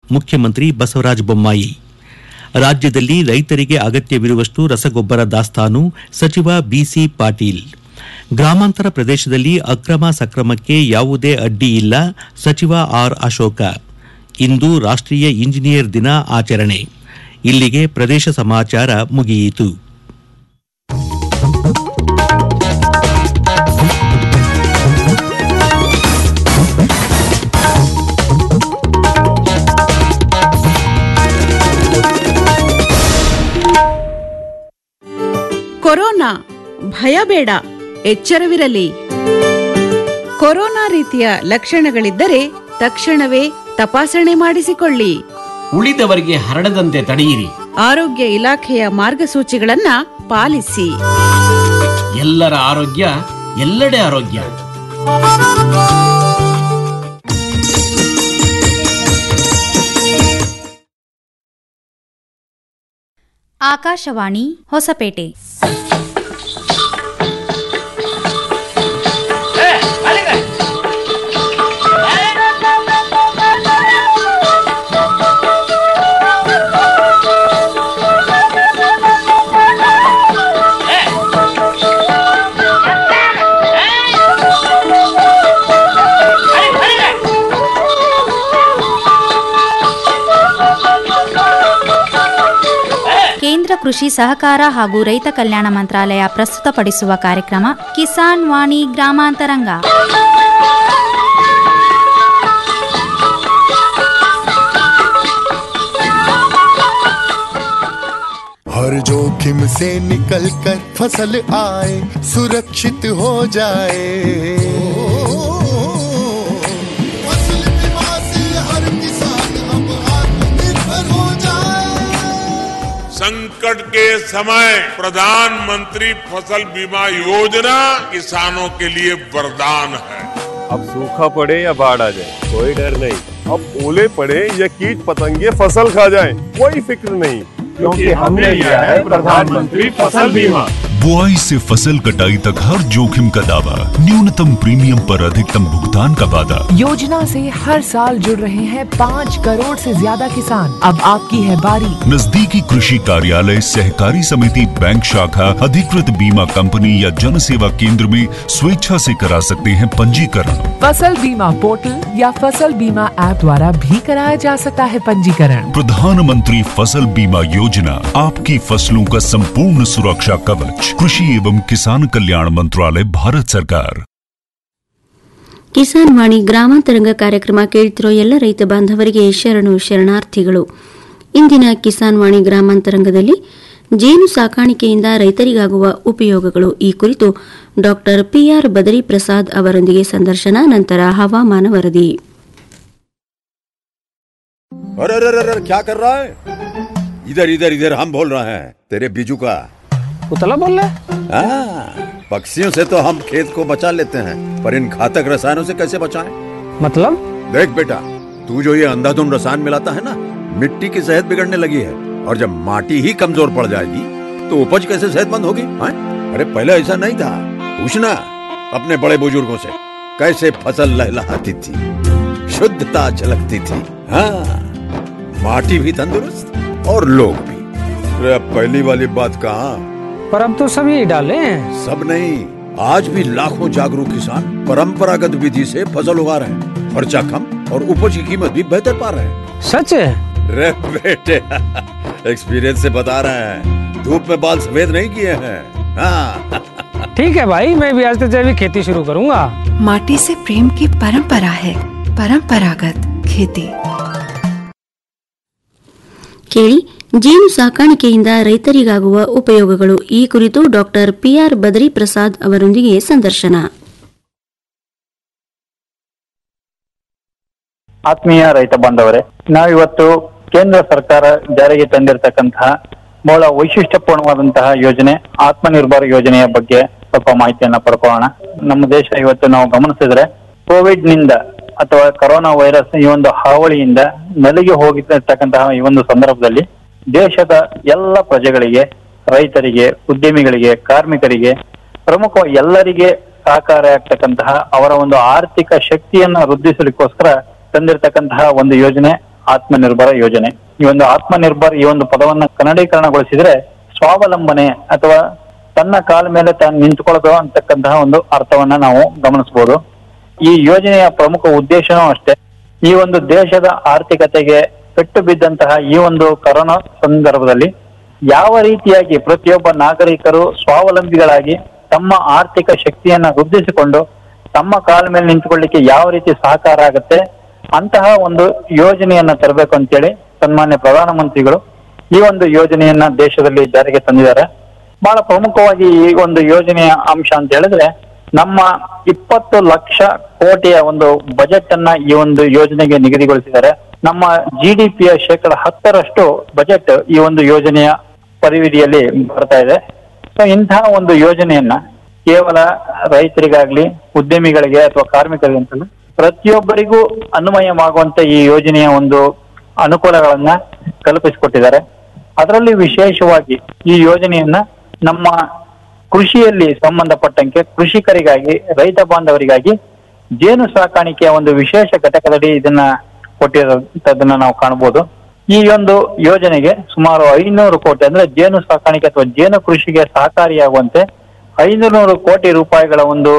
ಮುಖ್ಯಮಂತ್ರಿ ಬಸವರಾಜ ಬೊಮ್ಮಾಯಿ ರಾಜ್ಯದಲ್ಲಿ ರೈತರಿಗೆ ಅಗತ್ಯವಿರುವಷ್ಟು ರಸಗೊಬ್ಬರ ದಾಸ್ತಾನು ಸಚಿವ ಬಿಸಿ ಪಾಟೀಲ್ ಗ್ರಾಮಾಂತರ ಪ್ರದೇಶದಲ್ಲಿ ಅಕ್ರಮ ಸಕ್ರಮಕ್ಕೆ ಯಾವುದೇ ಅಡ್ಡಿ ಇಲ್ಲ ಸಚಿವ ಆರ್ ಅಶೋಕ ಇಂದು ರಾಷ್ಟ್ರೀಯ ಇಂಜಿನಿಯರ್ ದಿನ ಆಚರಣೆ ಇಲ್ಲಿಗೆ ಪ್ರದೇಶ ಸಮಾಚಾರ ಮುಗಿಯಿತು ಕೊರೋನಾ ಭಯ ಬೇಡ ಎಚ್ಚರವಿರಲಿ ಕೊರೋನಾ ರೀತಿಯ ಲಕ್ಷಣಗಳಿದ್ದರೆ ತಕ್ಷಣವೇ ತಪಾಸಣೆ ಮಾಡಿಸಿಕೊಳ್ಳಿ ಉಳಿದವರಿಗೆ ಹರಡದಂತೆ ತಡೆಯಿರಿ ಆರೋಗ್ಯ ಇಲಾಖೆಯ ಮಾರ್ಗಸೂಚಿಗಳನ್ನ ಪಾಲಿಸಿ ಎಲ್ಲರ ಆರೋಗ್ಯ ಎಲ್ಲೆಡೆ ಆರೋಗ್ಯ ಆಕಾಶವಾಣಿ ಹೊಸಪೇಟೆ ಕೇಂದ್ರ ಕೃಷಿ ಸಹಕಾರ ಹಾಗೂ ರೈತ ಕಲ್ಯಾಣ ಮಂತ್ರಾಲಯ ಪ್ರಸ್ತುತಪಡಿಸುವ ಕಾರ್ಯಕ್ರಮ ಕಿಸಾನ್ ವಾಣಿ ಗ್ರಾಮಾಂತರಂಗ हर जोखिम से निकल कर फसल आए सुरक्षित हो जाए फसल बीमा से हर किसान अब आत्मनिर्भर हो जाए संकट के समय प्रधानमंत्री फसल बीमा योजना किसानों के लिए वरदान है अब सूखा पड़े या बाढ़ आ जाए कोई डर नहीं अब ओले पड़े या कीट पतंगे फसल खा जाए कोई फिक्र नहीं क्योंकि हमने लिया है प्रधानमंत्री फसल बीमा बुआई से फसल कटाई तक हर जोखिम का दावा न्यूनतम प्रीमियम पर अधिकतम भुगतान का वादा योजना से हर साल जुड़ रहे हैं पाँच करोड़ से ज्यादा किसान अब आपकी है बारी नजदीकी कृषि कार्यालय सहकारी समिति बैंक शाखा अधिकृत बीमा कंपनी या जन सेवा केंद्र में स्वेच्छा से करा सकते हैं पंजीकरण फसल बीमा पोर्टल या फसल बीमा ऐप द्वारा भी कराया जा सकता है पंजीकरण प्रधानमंत्री फसल बीमा योजना आपकी फसलों का संपूर्ण सुरक्षा कवच कृषि एवं किसान कल्याण मंत्रालय भारत सरकार ಕಿಸಾನ್ ವಾಣಿ ಗ್ರಾಮಾಂತರಂಗ ಕಾರ್ಯಕ್ರಮ ಕೇಳ್ತಿರೋ ಎಲ್ಲ ರೈತ ಬಾಂಧವರಿಗೆ ಶರಣು ಶರಣಾರ್ಥಿಗಳು ಇಂದಿನ ಕಿಸಾನ್ ವಾಣಿ ಗ್ರಾಮಾಂತರಂಗದಲ್ಲಿ ಜೇನು ಸಾಕಾಣಿಕೆಯಿಂದ ರೈತರಿಗಾಗುವ ಉಪಯೋಗಗಳು ಈ ಕುರಿತು ಡಾಕ್ಟರ್ ಪಿಆರ್ ಬದರಿ ಪ್ರಸಾದ್ ಅವರೊಂದಿಗೆ ಸಂದರ್ಶನ ನಂತರ ಹವಾಮಾನ ವರದಿ अरे अरे अरे अरे, क्या कर रहा है इधर इधर इधर हम बोल रहे हैं तेरे बीजू का उतला बोल रहा है हाँ, पक्षियों से तो हम खेत को बचा लेते हैं पर इन घातक रसायनों से कैसे बचाएं? मतलब देख बेटा तू जो ये अंधाधुंध रसायन मिलाता है ना मिट्टी की सेहत बिगड़ने लगी है और जब माटी ही कमजोर पड़ जाएगी तो उपज कैसे सेहतमंद होगी हाँ? अरे पहले ऐसा नहीं था पूछना अपने बड़े बुजुर्गों से कैसे फसल लहलहाती थी शुद्धता झलकती थी हाँ माटी भी तंदुरुस्त और लोग भी अरे अब पहली वाली बात कहाँ पर अब तो सब यही डाले हैं सब नहीं आज भी लाखों जागरूक किसान परंपरागत विधि से फसल उगा रहे हैं खर्चा कम और उपज की कीमत भी बेहतर पा रहे हैं सच है रे बेटे एक्सपीरियंस से बता रहे हैं धूप में बाल सफेद नहीं किए हैं हाँ ठीक है भाई मैं भी आज से जैविक खेती शुरू करूंगा माटी से प्रेम की परंपरा है परंपरागत खेती ಕೇಳಿ ಜೇನು ಸಾಕಾಣಿಕೆಯಿಂದ ರೈತರಿಗಾಗುವ ಉಪಯೋಗಗಳು ಈ ಕುರಿತು ಡಾಕ್ಟರ್ ಪಿಆರ್ ಬದರಿ ಪ್ರಸಾದ್ ಅವರೊಂದಿಗೆ ಸಂದರ್ಶನ ಆತ್ಮೀಯ ರೈತ ಬಾಂಧವರೇ ನಾವಿವತ್ತು ಕೇಂದ್ರ ಸರ್ಕಾರ ಜಾರಿಗೆ ತಂದಿರತಕ್ಕಂತಹ ಬಹಳ ವೈಶಿಷ್ಟ್ಯಪೂರ್ಣವಾದಂತಹ ಯೋಜನೆ ಆತ್ಮನಿರ್ಭರ ಯೋಜನೆಯ ಬಗ್ಗೆ ಸ್ವಲ್ಪ ಮಾಹಿತಿಯನ್ನ ಪಡ್ಕೊಳ್ಳೋಣ ನಮ್ಮ ದೇಶ ಇವತ್ತು ನಾವು ಗಮನಿಸಿದ್ರೆ ಕೋವಿಡ್ ನಿಂದ ಅಥವಾ ಕರೋನಾ ವೈರಸ್ ಈ ಒಂದು ಹಾವಳಿಯಿಂದ ನಲಿಗೆ ಹೋಗಿರ್ತಕ್ಕಂತಹ ಈ ಒಂದು ಸಂದರ್ಭದಲ್ಲಿ ದೇಶದ ಎಲ್ಲ ಪ್ರಜೆಗಳಿಗೆ ರೈತರಿಗೆ ಉದ್ಯಮಿಗಳಿಗೆ ಕಾರ್ಮಿಕರಿಗೆ ಪ್ರಮುಖ ಎಲ್ಲರಿಗೆ ಸಹಕಾರ ಆಗ್ತಕ್ಕಂತಹ ಅವರ ಒಂದು ಆರ್ಥಿಕ ಶಕ್ತಿಯನ್ನ ವೃದ್ಧಿಸಲಿಕ್ಕೋಸ್ಕರ ತಂದಿರತಕ್ಕಂತಹ ಒಂದು ಯೋಜನೆ ಆತ್ಮನಿರ್ಭರ ಯೋಜನೆ ಈ ಒಂದು ಆತ್ಮನಿರ್ಭರ್ ಈ ಒಂದು ಪದವನ್ನ ಕನ್ನಡೀಕರಣಗೊಳಿಸಿದ್ರೆ ಸ್ವಾವಲಂಬನೆ ಅಥವಾ ತನ್ನ ಕಾಲ ಮೇಲೆ ತಾನು ನಿಂತುಕೊಳ್ಳೋದು ಅಂತಕ್ಕಂತಹ ಒಂದು ಅರ್ಥವನ್ನ ನಾವು ಗಮನಿಸಬಹುದು ಈ ಯೋಜನೆಯ ಪ್ರಮುಖ ಉದ್ದೇಶನೂ ಅಷ್ಟೇ ಈ ಒಂದು ದೇಶದ ಆರ್ಥಿಕತೆಗೆ ಪೆಟ್ಟು ಬಿದ್ದಂತಹ ಈ ಒಂದು ಕರೋನಾ ಸಂದರ್ಭದಲ್ಲಿ ಯಾವ ರೀತಿಯಾಗಿ ಪ್ರತಿಯೊಬ್ಬ ನಾಗರಿಕರು ಸ್ವಾವಲಂಬಿಗಳಾಗಿ ತಮ್ಮ ಆರ್ಥಿಕ ಶಕ್ತಿಯನ್ನ ವೃದ್ಧಿಸಿಕೊಂಡು ತಮ್ಮ ಕಾಲ ಮೇಲೆ ನಿಂತುಕೊಳ್ಳಿಕ್ಕೆ ಯಾವ ರೀತಿ ಸಹಕಾರ ಆಗುತ್ತೆ ಅಂತಹ ಒಂದು ಯೋಜನೆಯನ್ನ ತರಬೇಕು ಅಂತೇಳಿ ಸನ್ಮಾನ್ಯ ಪ್ರಧಾನಮಂತ್ರಿಗಳು ಈ ಒಂದು ಯೋಜನೆಯನ್ನ ದೇಶದಲ್ಲಿ ಜಾರಿಗೆ ತಂದಿದ್ದಾರೆ ಬಹಳ ಪ್ರಮುಖವಾಗಿ ಈ ಒಂದು ಯೋಜನೆಯ ಅಂಶ ಅಂತ ಹೇಳಿದ್ರೆ ನಮ್ಮ ಇಪ್ಪತ್ತು ಲಕ್ಷ ಕೋಟಿಯ ಒಂದು ಬಜೆಟ್ ಅನ್ನ ಈ ಒಂದು ಯೋಜನೆಗೆ ನಿಗದಿಗೊಳಿಸಿದ್ದಾರೆ ನಮ್ಮ ಜಿ ಡಿ ಪಿಯ ಶೇಕಡ ಹತ್ತರಷ್ಟು ಬಜೆಟ್ ಈ ಒಂದು ಯೋಜನೆಯ ಪರಿವಿಧಿಯಲ್ಲಿ ಬರ್ತಾ ಇದೆ ಸೊ ಇಂತಹ ಒಂದು ಯೋಜನೆಯನ್ನ ಕೇವಲ ರೈತರಿಗಾಗ್ಲಿ ಉದ್ಯಮಿಗಳಿಗೆ ಅಥವಾ ಕಾರ್ಮಿಕರಿಗೆ ಅಂತಲ್ಲ ಪ್ರತಿಯೊಬ್ಬರಿಗೂ ಅನ್ವಯವಾಗುವಂತ ಈ ಯೋಜನೆಯ ಒಂದು ಅನುಕೂಲಗಳನ್ನ ಕಲ್ಪಿಸಿಕೊಟ್ಟಿದ್ದಾರೆ ಅದರಲ್ಲಿ ವಿಶೇಷವಾಗಿ ಈ ಯೋಜನೆಯನ್ನ ನಮ್ಮ ಕೃಷಿಯಲ್ಲಿ ಸಂಬಂಧಪಟ್ಟಂತೆ ಕೃಷಿಕರಿಗಾಗಿ ರೈತ ಬಾಂಧವರಿಗಾಗಿ ಜೇನು ಸಾಕಾಣಿಕೆಯ ಒಂದು ವಿಶೇಷ ಘಟಕದಡಿ ಇದನ್ನ ಕೊಟ್ಟಿರೋದನ್ನ ನಾವು ಕಾಣಬಹುದು ಈ ಒಂದು ಯೋಜನೆಗೆ ಸುಮಾರು ಐನೂರು ಕೋಟಿ ಅಂದ್ರೆ ಜೇನು ಸಾಕಾಣಿಕೆ ಅಥವಾ ಜೇನು ಕೃಷಿಗೆ ಸಹಕಾರಿಯಾಗುವಂತೆ ಐನೂರು ಕೋಟಿ ರೂಪಾಯಿಗಳ ಒಂದು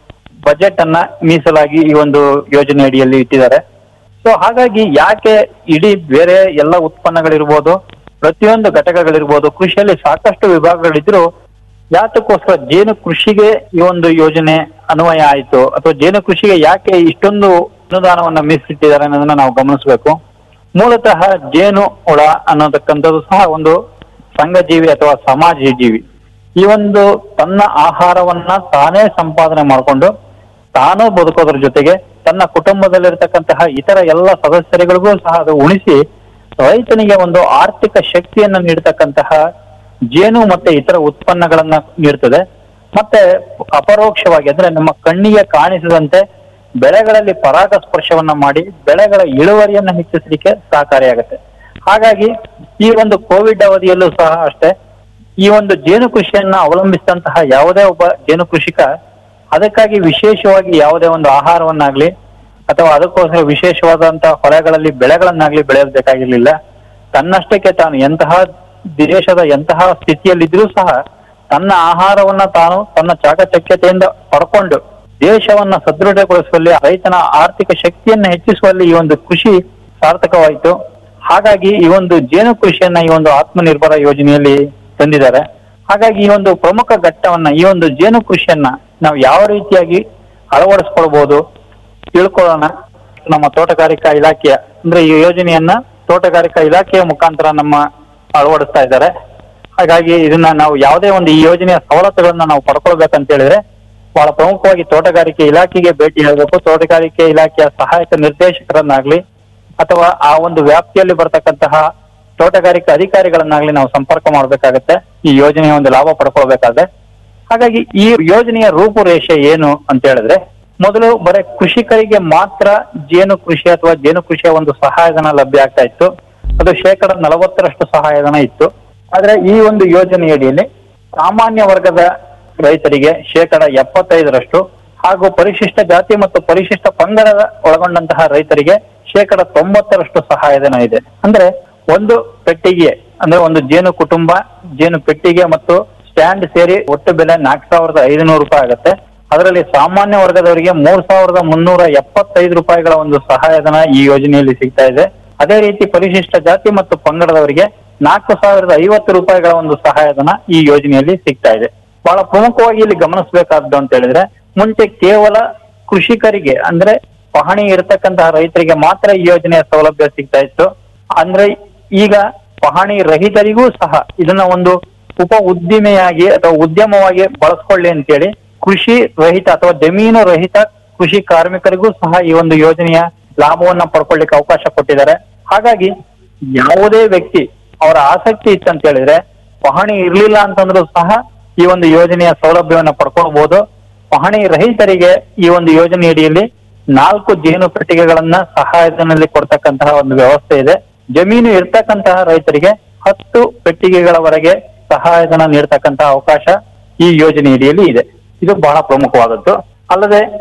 ಬಜೆಟ್ ಅನ್ನ ಮೀಸಲಾಗಿ ಈ ಒಂದು ಯೋಜನೆ ಅಡಿಯಲ್ಲಿ ಇಟ್ಟಿದ್ದಾರೆ ಸೊ ಹಾಗಾಗಿ ಯಾಕೆ ಇಡೀ ಬೇರೆ ಎಲ್ಲ ಉತ್ಪನ್ನಗಳಿರ್ಬೋದು ಪ್ರತಿಯೊಂದು ಘಟಕಗಳಿರ್ಬೋದು ಕೃಷಿಯಲ್ಲಿ ಸಾಕಷ್ಟು ವಿಭಾಗಗಳಿದ್ರು ಯಾತಕ್ಕೋಸ್ಕರ ಜೇನು ಕೃಷಿಗೆ ಈ ಒಂದು ಯೋಜನೆ ಅನ್ವಯ ಆಯಿತು ಅಥವಾ ಜೇನು ಕೃಷಿಗೆ ಯಾಕೆ ಇಷ್ಟೊಂದು ಅನುದಾನವನ್ನ ಮೀಸಲಿಟ್ಟಿದ್ದಾರೆ ಅನ್ನೋದನ್ನ ನಾವು ಗಮನಿಸಬೇಕು ಮೂಲತಃ ಜೇನು ಹುಳ ಅನ್ನೋದಕ್ಕಂಥದ್ದು ಸಹ ಒಂದು ಸಂಘಜೀವಿ ಅಥವಾ ಸಮಾಜ ಜೀವಿ ಈ ಒಂದು ತನ್ನ ಆಹಾರವನ್ನ ತಾನೇ ಸಂಪಾದನೆ ಮಾಡಿಕೊಂಡು ತಾನು ಬದುಕೋದ್ರ ಜೊತೆಗೆ ತನ್ನ ಕುಟುಂಬದಲ್ಲಿರ್ತಕ್ಕಂತಹ ಇತರ ಎಲ್ಲ ಸದಸ್ಯರಿಗಳಿಗೂ ಸಹ ಅದು ಉಣಿಸಿ ರೈತನಿಗೆ ಒಂದು ಆರ್ಥಿಕ ಶಕ್ತಿಯನ್ನ ನೀಡತಕ್ಕಂತಹ ಜೇನು ಮತ್ತೆ ಇತರ ಉತ್ಪನ್ನಗಳನ್ನ ನೀಡ್ತದೆ ಮತ್ತೆ ಅಪರೋಕ್ಷವಾಗಿ ಅಂದ್ರೆ ನಮ್ಮ ಕಣ್ಣಿಗೆ ಕಾಣಿಸದಂತೆ ಬೆಳೆಗಳಲ್ಲಿ ಪರಾಗ ಸ್ಪರ್ಶವನ್ನ ಮಾಡಿ ಬೆಳೆಗಳ ಇಳುವರಿಯನ್ನ ಹೆಚ್ಚಿಸಲಿಕ್ಕೆ ಸಹಕಾರಿಯಾಗುತ್ತೆ ಹಾಗಾಗಿ ಈ ಒಂದು ಕೋವಿಡ್ ಅವಧಿಯಲ್ಲೂ ಸಹ ಅಷ್ಟೇ ಈ ಒಂದು ಜೇನು ಕೃಷಿಯನ್ನ ಅವಲಂಬಿಸಿದಂತಹ ಯಾವುದೇ ಒಬ್ಬ ಜೇನು ಕೃಷಿಕ ಅದಕ್ಕಾಗಿ ವಿಶೇಷವಾಗಿ ಯಾವುದೇ ಒಂದು ಆಹಾರವನ್ನಾಗ್ಲಿ ಅಥವಾ ಅದಕ್ಕೋಸ್ಕರ ವಿಶೇಷವಾದಂತಹ ಹೊಲಗಳಲ್ಲಿ ಬೆಳೆಗಳನ್ನಾಗ್ಲಿ ಬೆಳೆಯೋದು ಬೇಕಾಗಿರ್ಲಿಲ್ಲ ತನ್ನಷ್ಟಕ್ಕೆ ತಾನು ಎಂತಹ ದೇಶದ ಎಂತಹ ಸ್ಥಿತಿಯಲ್ಲಿದ್ರೂ ಸಹ ತನ್ನ ಆಹಾರವನ್ನ ತಾನು ತನ್ನ ಚಾಕಚಕ್ಯತೆಯಿಂದ ಪಡ್ಕೊಂಡು ದೇಶವನ್ನ ಸದೃಢಗೊಳಿಸುವಲ್ಲಿ ರೈತನ ಆರ್ಥಿಕ ಶಕ್ತಿಯನ್ನ ಹೆಚ್ಚಿಸುವಲ್ಲಿ ಈ ಒಂದು ಕೃಷಿ ಸಾರ್ಥಕವಾಯಿತು ಹಾಗಾಗಿ ಈ ಒಂದು ಜೇನು ಕೃಷಿಯನ್ನ ಈ ಒಂದು ಆತ್ಮನಿರ್ಭರ ಯೋಜನೆಯಲ್ಲಿ ತಂದಿದ್ದಾರೆ ಹಾಗಾಗಿ ಈ ಒಂದು ಪ್ರಮುಖ ಘಟ್ಟವನ್ನ ಈ ಒಂದು ಜೇನು ಕೃಷಿಯನ್ನ ನಾವು ಯಾವ ರೀತಿಯಾಗಿ ಅಳವಡಿಸ್ಕೊಳ್ಬಹುದು ತಿಳ್ಕೊಳ್ಳೋಣ ನಮ್ಮ ತೋಟಗಾರಿಕಾ ಇಲಾಖೆಯ ಅಂದ್ರೆ ಈ ಯೋಜನೆಯನ್ನ ತೋಟಗಾರಿಕಾ ಇಲಾಖೆಯ ಮುಖಾಂತರ ನಮ್ಮ ಅಳವಡಿಸ್ತಾ ಇದ್ದಾರೆ ಹಾಗಾಗಿ ಇದನ್ನ ನಾವು ಯಾವುದೇ ಒಂದು ಈ ಯೋಜನೆಯ ಸವಲತ್ತುಗಳನ್ನ ನಾವು ಪಡ್ಕೊಳ್ಬೇಕಂತ ಹೇಳಿದ್ರೆ ಬಹಳ ಪ್ರಮುಖವಾಗಿ ತೋಟಗಾರಿಕೆ ಇಲಾಖೆಗೆ ಭೇಟಿ ನೀಡಬೇಕು ತೋಟಗಾರಿಕೆ ಇಲಾಖೆಯ ಸಹಾಯಕ ನಿರ್ದೇಶಕರನ್ನಾಗ್ಲಿ ಅಥವಾ ಆ ಒಂದು ವ್ಯಾಪ್ತಿಯಲ್ಲಿ ಬರ್ತಕ್ಕಂತಹ ತೋಟಗಾರಿಕೆ ಅಧಿಕಾರಿಗಳನ್ನಾಗ್ಲಿ ನಾವು ಸಂಪರ್ಕ ಮಾಡಬೇಕಾಗತ್ತೆ ಈ ಯೋಜನೆಯ ಒಂದು ಲಾಭ ಪಡ್ಕೊಳ್ಬೇಕಾದ್ರೆ ಹಾಗಾಗಿ ಈ ಯೋಜನೆಯ ರೂಪುರೇಷೆ ಏನು ಅಂತ ಹೇಳಿದ್ರೆ ಮೊದಲು ಬರೀ ಕೃಷಿಕರಿಗೆ ಮಾತ್ರ ಜೇನು ಕೃಷಿ ಅಥವಾ ಜೇನು ಕೃಷಿಯ ಒಂದು ಸಹಾಯಧನ ಲಭ್ಯ ಆಗ್ತಾ ಇತ್ತು ಅದು ಶೇಕಡ ನಲವತ್ತರಷ್ಟು ಸಹಾಯಧನ ಇತ್ತು ಆದ್ರೆ ಈ ಒಂದು ಯೋಜನೆಯಡಿಯಲ್ಲಿ ಸಾಮಾನ್ಯ ವರ್ಗದ ರೈತರಿಗೆ ಶೇಕಡ ಎಪ್ಪತ್ತೈದರಷ್ಟು ಹಾಗೂ ಪರಿಶಿಷ್ಟ ಜಾತಿ ಮತ್ತು ಪರಿಶಿಷ್ಟ ಪಂಗಡದ ಒಳಗೊಂಡಂತಹ ರೈತರಿಗೆ ಶೇಕಡ ತೊಂಬತ್ತರಷ್ಟು ಸಹಾಯಧನ ಇದೆ ಅಂದ್ರೆ ಒಂದು ಪೆಟ್ಟಿಗೆ ಅಂದ್ರೆ ಒಂದು ಜೇನು ಕುಟುಂಬ ಜೇನು ಪೆಟ್ಟಿಗೆ ಮತ್ತು ಸ್ಟ್ಯಾಂಡ್ ಸೇರಿ ಒಟ್ಟು ಬೆಲೆ ನಾಲ್ಕು ಸಾವಿರದ ಐದುನೂರು ರೂಪಾಯಿ ಆಗುತ್ತೆ ಅದರಲ್ಲಿ ಸಾಮಾನ್ಯ ವರ್ಗದವರಿಗೆ ಮೂರ್ ಸಾವಿರದ ಮುನ್ನೂರ ಎಪ್ಪತ್ತೈದು ರೂಪಾಯಿಗಳ ಒಂದು ಸಹಾಯಧನ ಈ ಯೋಜನೆಯಲ್ಲಿ ಸಿಗ್ತಾ ಇದೆ ಅದೇ ರೀತಿ ಪರಿಶಿಷ್ಟ ಜಾತಿ ಮತ್ತು ಪಂಗಡದವರಿಗೆ ನಾಲ್ಕು ಸಾವಿರದ ಐವತ್ತು ರೂಪಾಯಿಗಳ ಒಂದು ಸಹಾಯಧನ ಈ ಯೋಜನೆಯಲ್ಲಿ ಸಿಗ್ತಾ ಇದೆ ಬಹಳ ಪ್ರಮುಖವಾಗಿ ಇಲ್ಲಿ ಗಮನಿಸಬೇಕಾದ್ದು ಅಂತ ಹೇಳಿದ್ರೆ ಮುಂಚೆ ಕೇವಲ ಕೃಷಿಕರಿಗೆ ಅಂದ್ರೆ ಪಹಣಿ ಇರತಕ್ಕಂತಹ ರೈತರಿಗೆ ಮಾತ್ರ ಈ ಯೋಜನೆಯ ಸೌಲಭ್ಯ ಸಿಗ್ತಾ ಇತ್ತು ಅಂದ್ರೆ ಈಗ ಪಹಣಿ ರಹಿತರಿಗೂ ಸಹ ಇದನ್ನ ಒಂದು ಉಪ ಉದ್ದಿಮೆಯಾಗಿ ಅಥವಾ ಉದ್ಯಮವಾಗಿ ಬಳಸ್ಕೊಳ್ಳಿ ಅಂತೇಳಿ ಕೃಷಿ ರಹಿತ ಅಥವಾ ಜಮೀನು ರಹಿತ ಕೃಷಿ ಕಾರ್ಮಿಕರಿಗೂ ಸಹ ಈ ಒಂದು ಯೋಜನೆಯ ಲಾಭವನ್ನ ಪಡ್ಕೊಳ್ಳಿಕ್ಕೆ ಅವಕಾಶ ಕೊಟ್ಟಿದ್ದಾರೆ ಹಾಗಾಗಿ ಯಾವುದೇ ವ್ಯಕ್ತಿ ಅವರ ಆಸಕ್ತಿ ಇತ್ತಂತ ಹೇಳಿದ್ರೆ ಪಹಣಿ ಇರ್ಲಿಲ್ಲ ಅಂತಂದ್ರೂ ಸಹ ಈ ಒಂದು ಯೋಜನೆಯ ಸೌಲಭ್ಯವನ್ನ ಪಡ್ಕೊಳ್ಬಹುದು ಪಹಣಿ ರಹಿತರಿಗೆ ಈ ಒಂದು ಯೋಜನೆಯಡಿಯಲ್ಲಿ ನಾಲ್ಕು ಜೇನು ಪೆಟ್ಟಿಗೆಗಳನ್ನ ಸಹಾಯಧನದಲ್ಲಿ ಕೊಡ್ತಕ್ಕಂತಹ ಒಂದು ವ್ಯವಸ್ಥೆ ಇದೆ ಜಮೀನು ಇರ್ತಕ್ಕಂತಹ ರೈತರಿಗೆ ಹತ್ತು ಪೆಟ್ಟಿಗೆಗಳವರೆಗೆ ಸಹಾಯಧನ ನೀಡತಕ್ಕಂತಹ ಅವಕಾಶ ಈ ಯೋಜನೆಯಡಿಯಲ್ಲಿ ಇದೆ ಇದು ಬಹಳ ಪ್ರಮುಖವಾದದ್ದು ಅಲ್ಲದೆ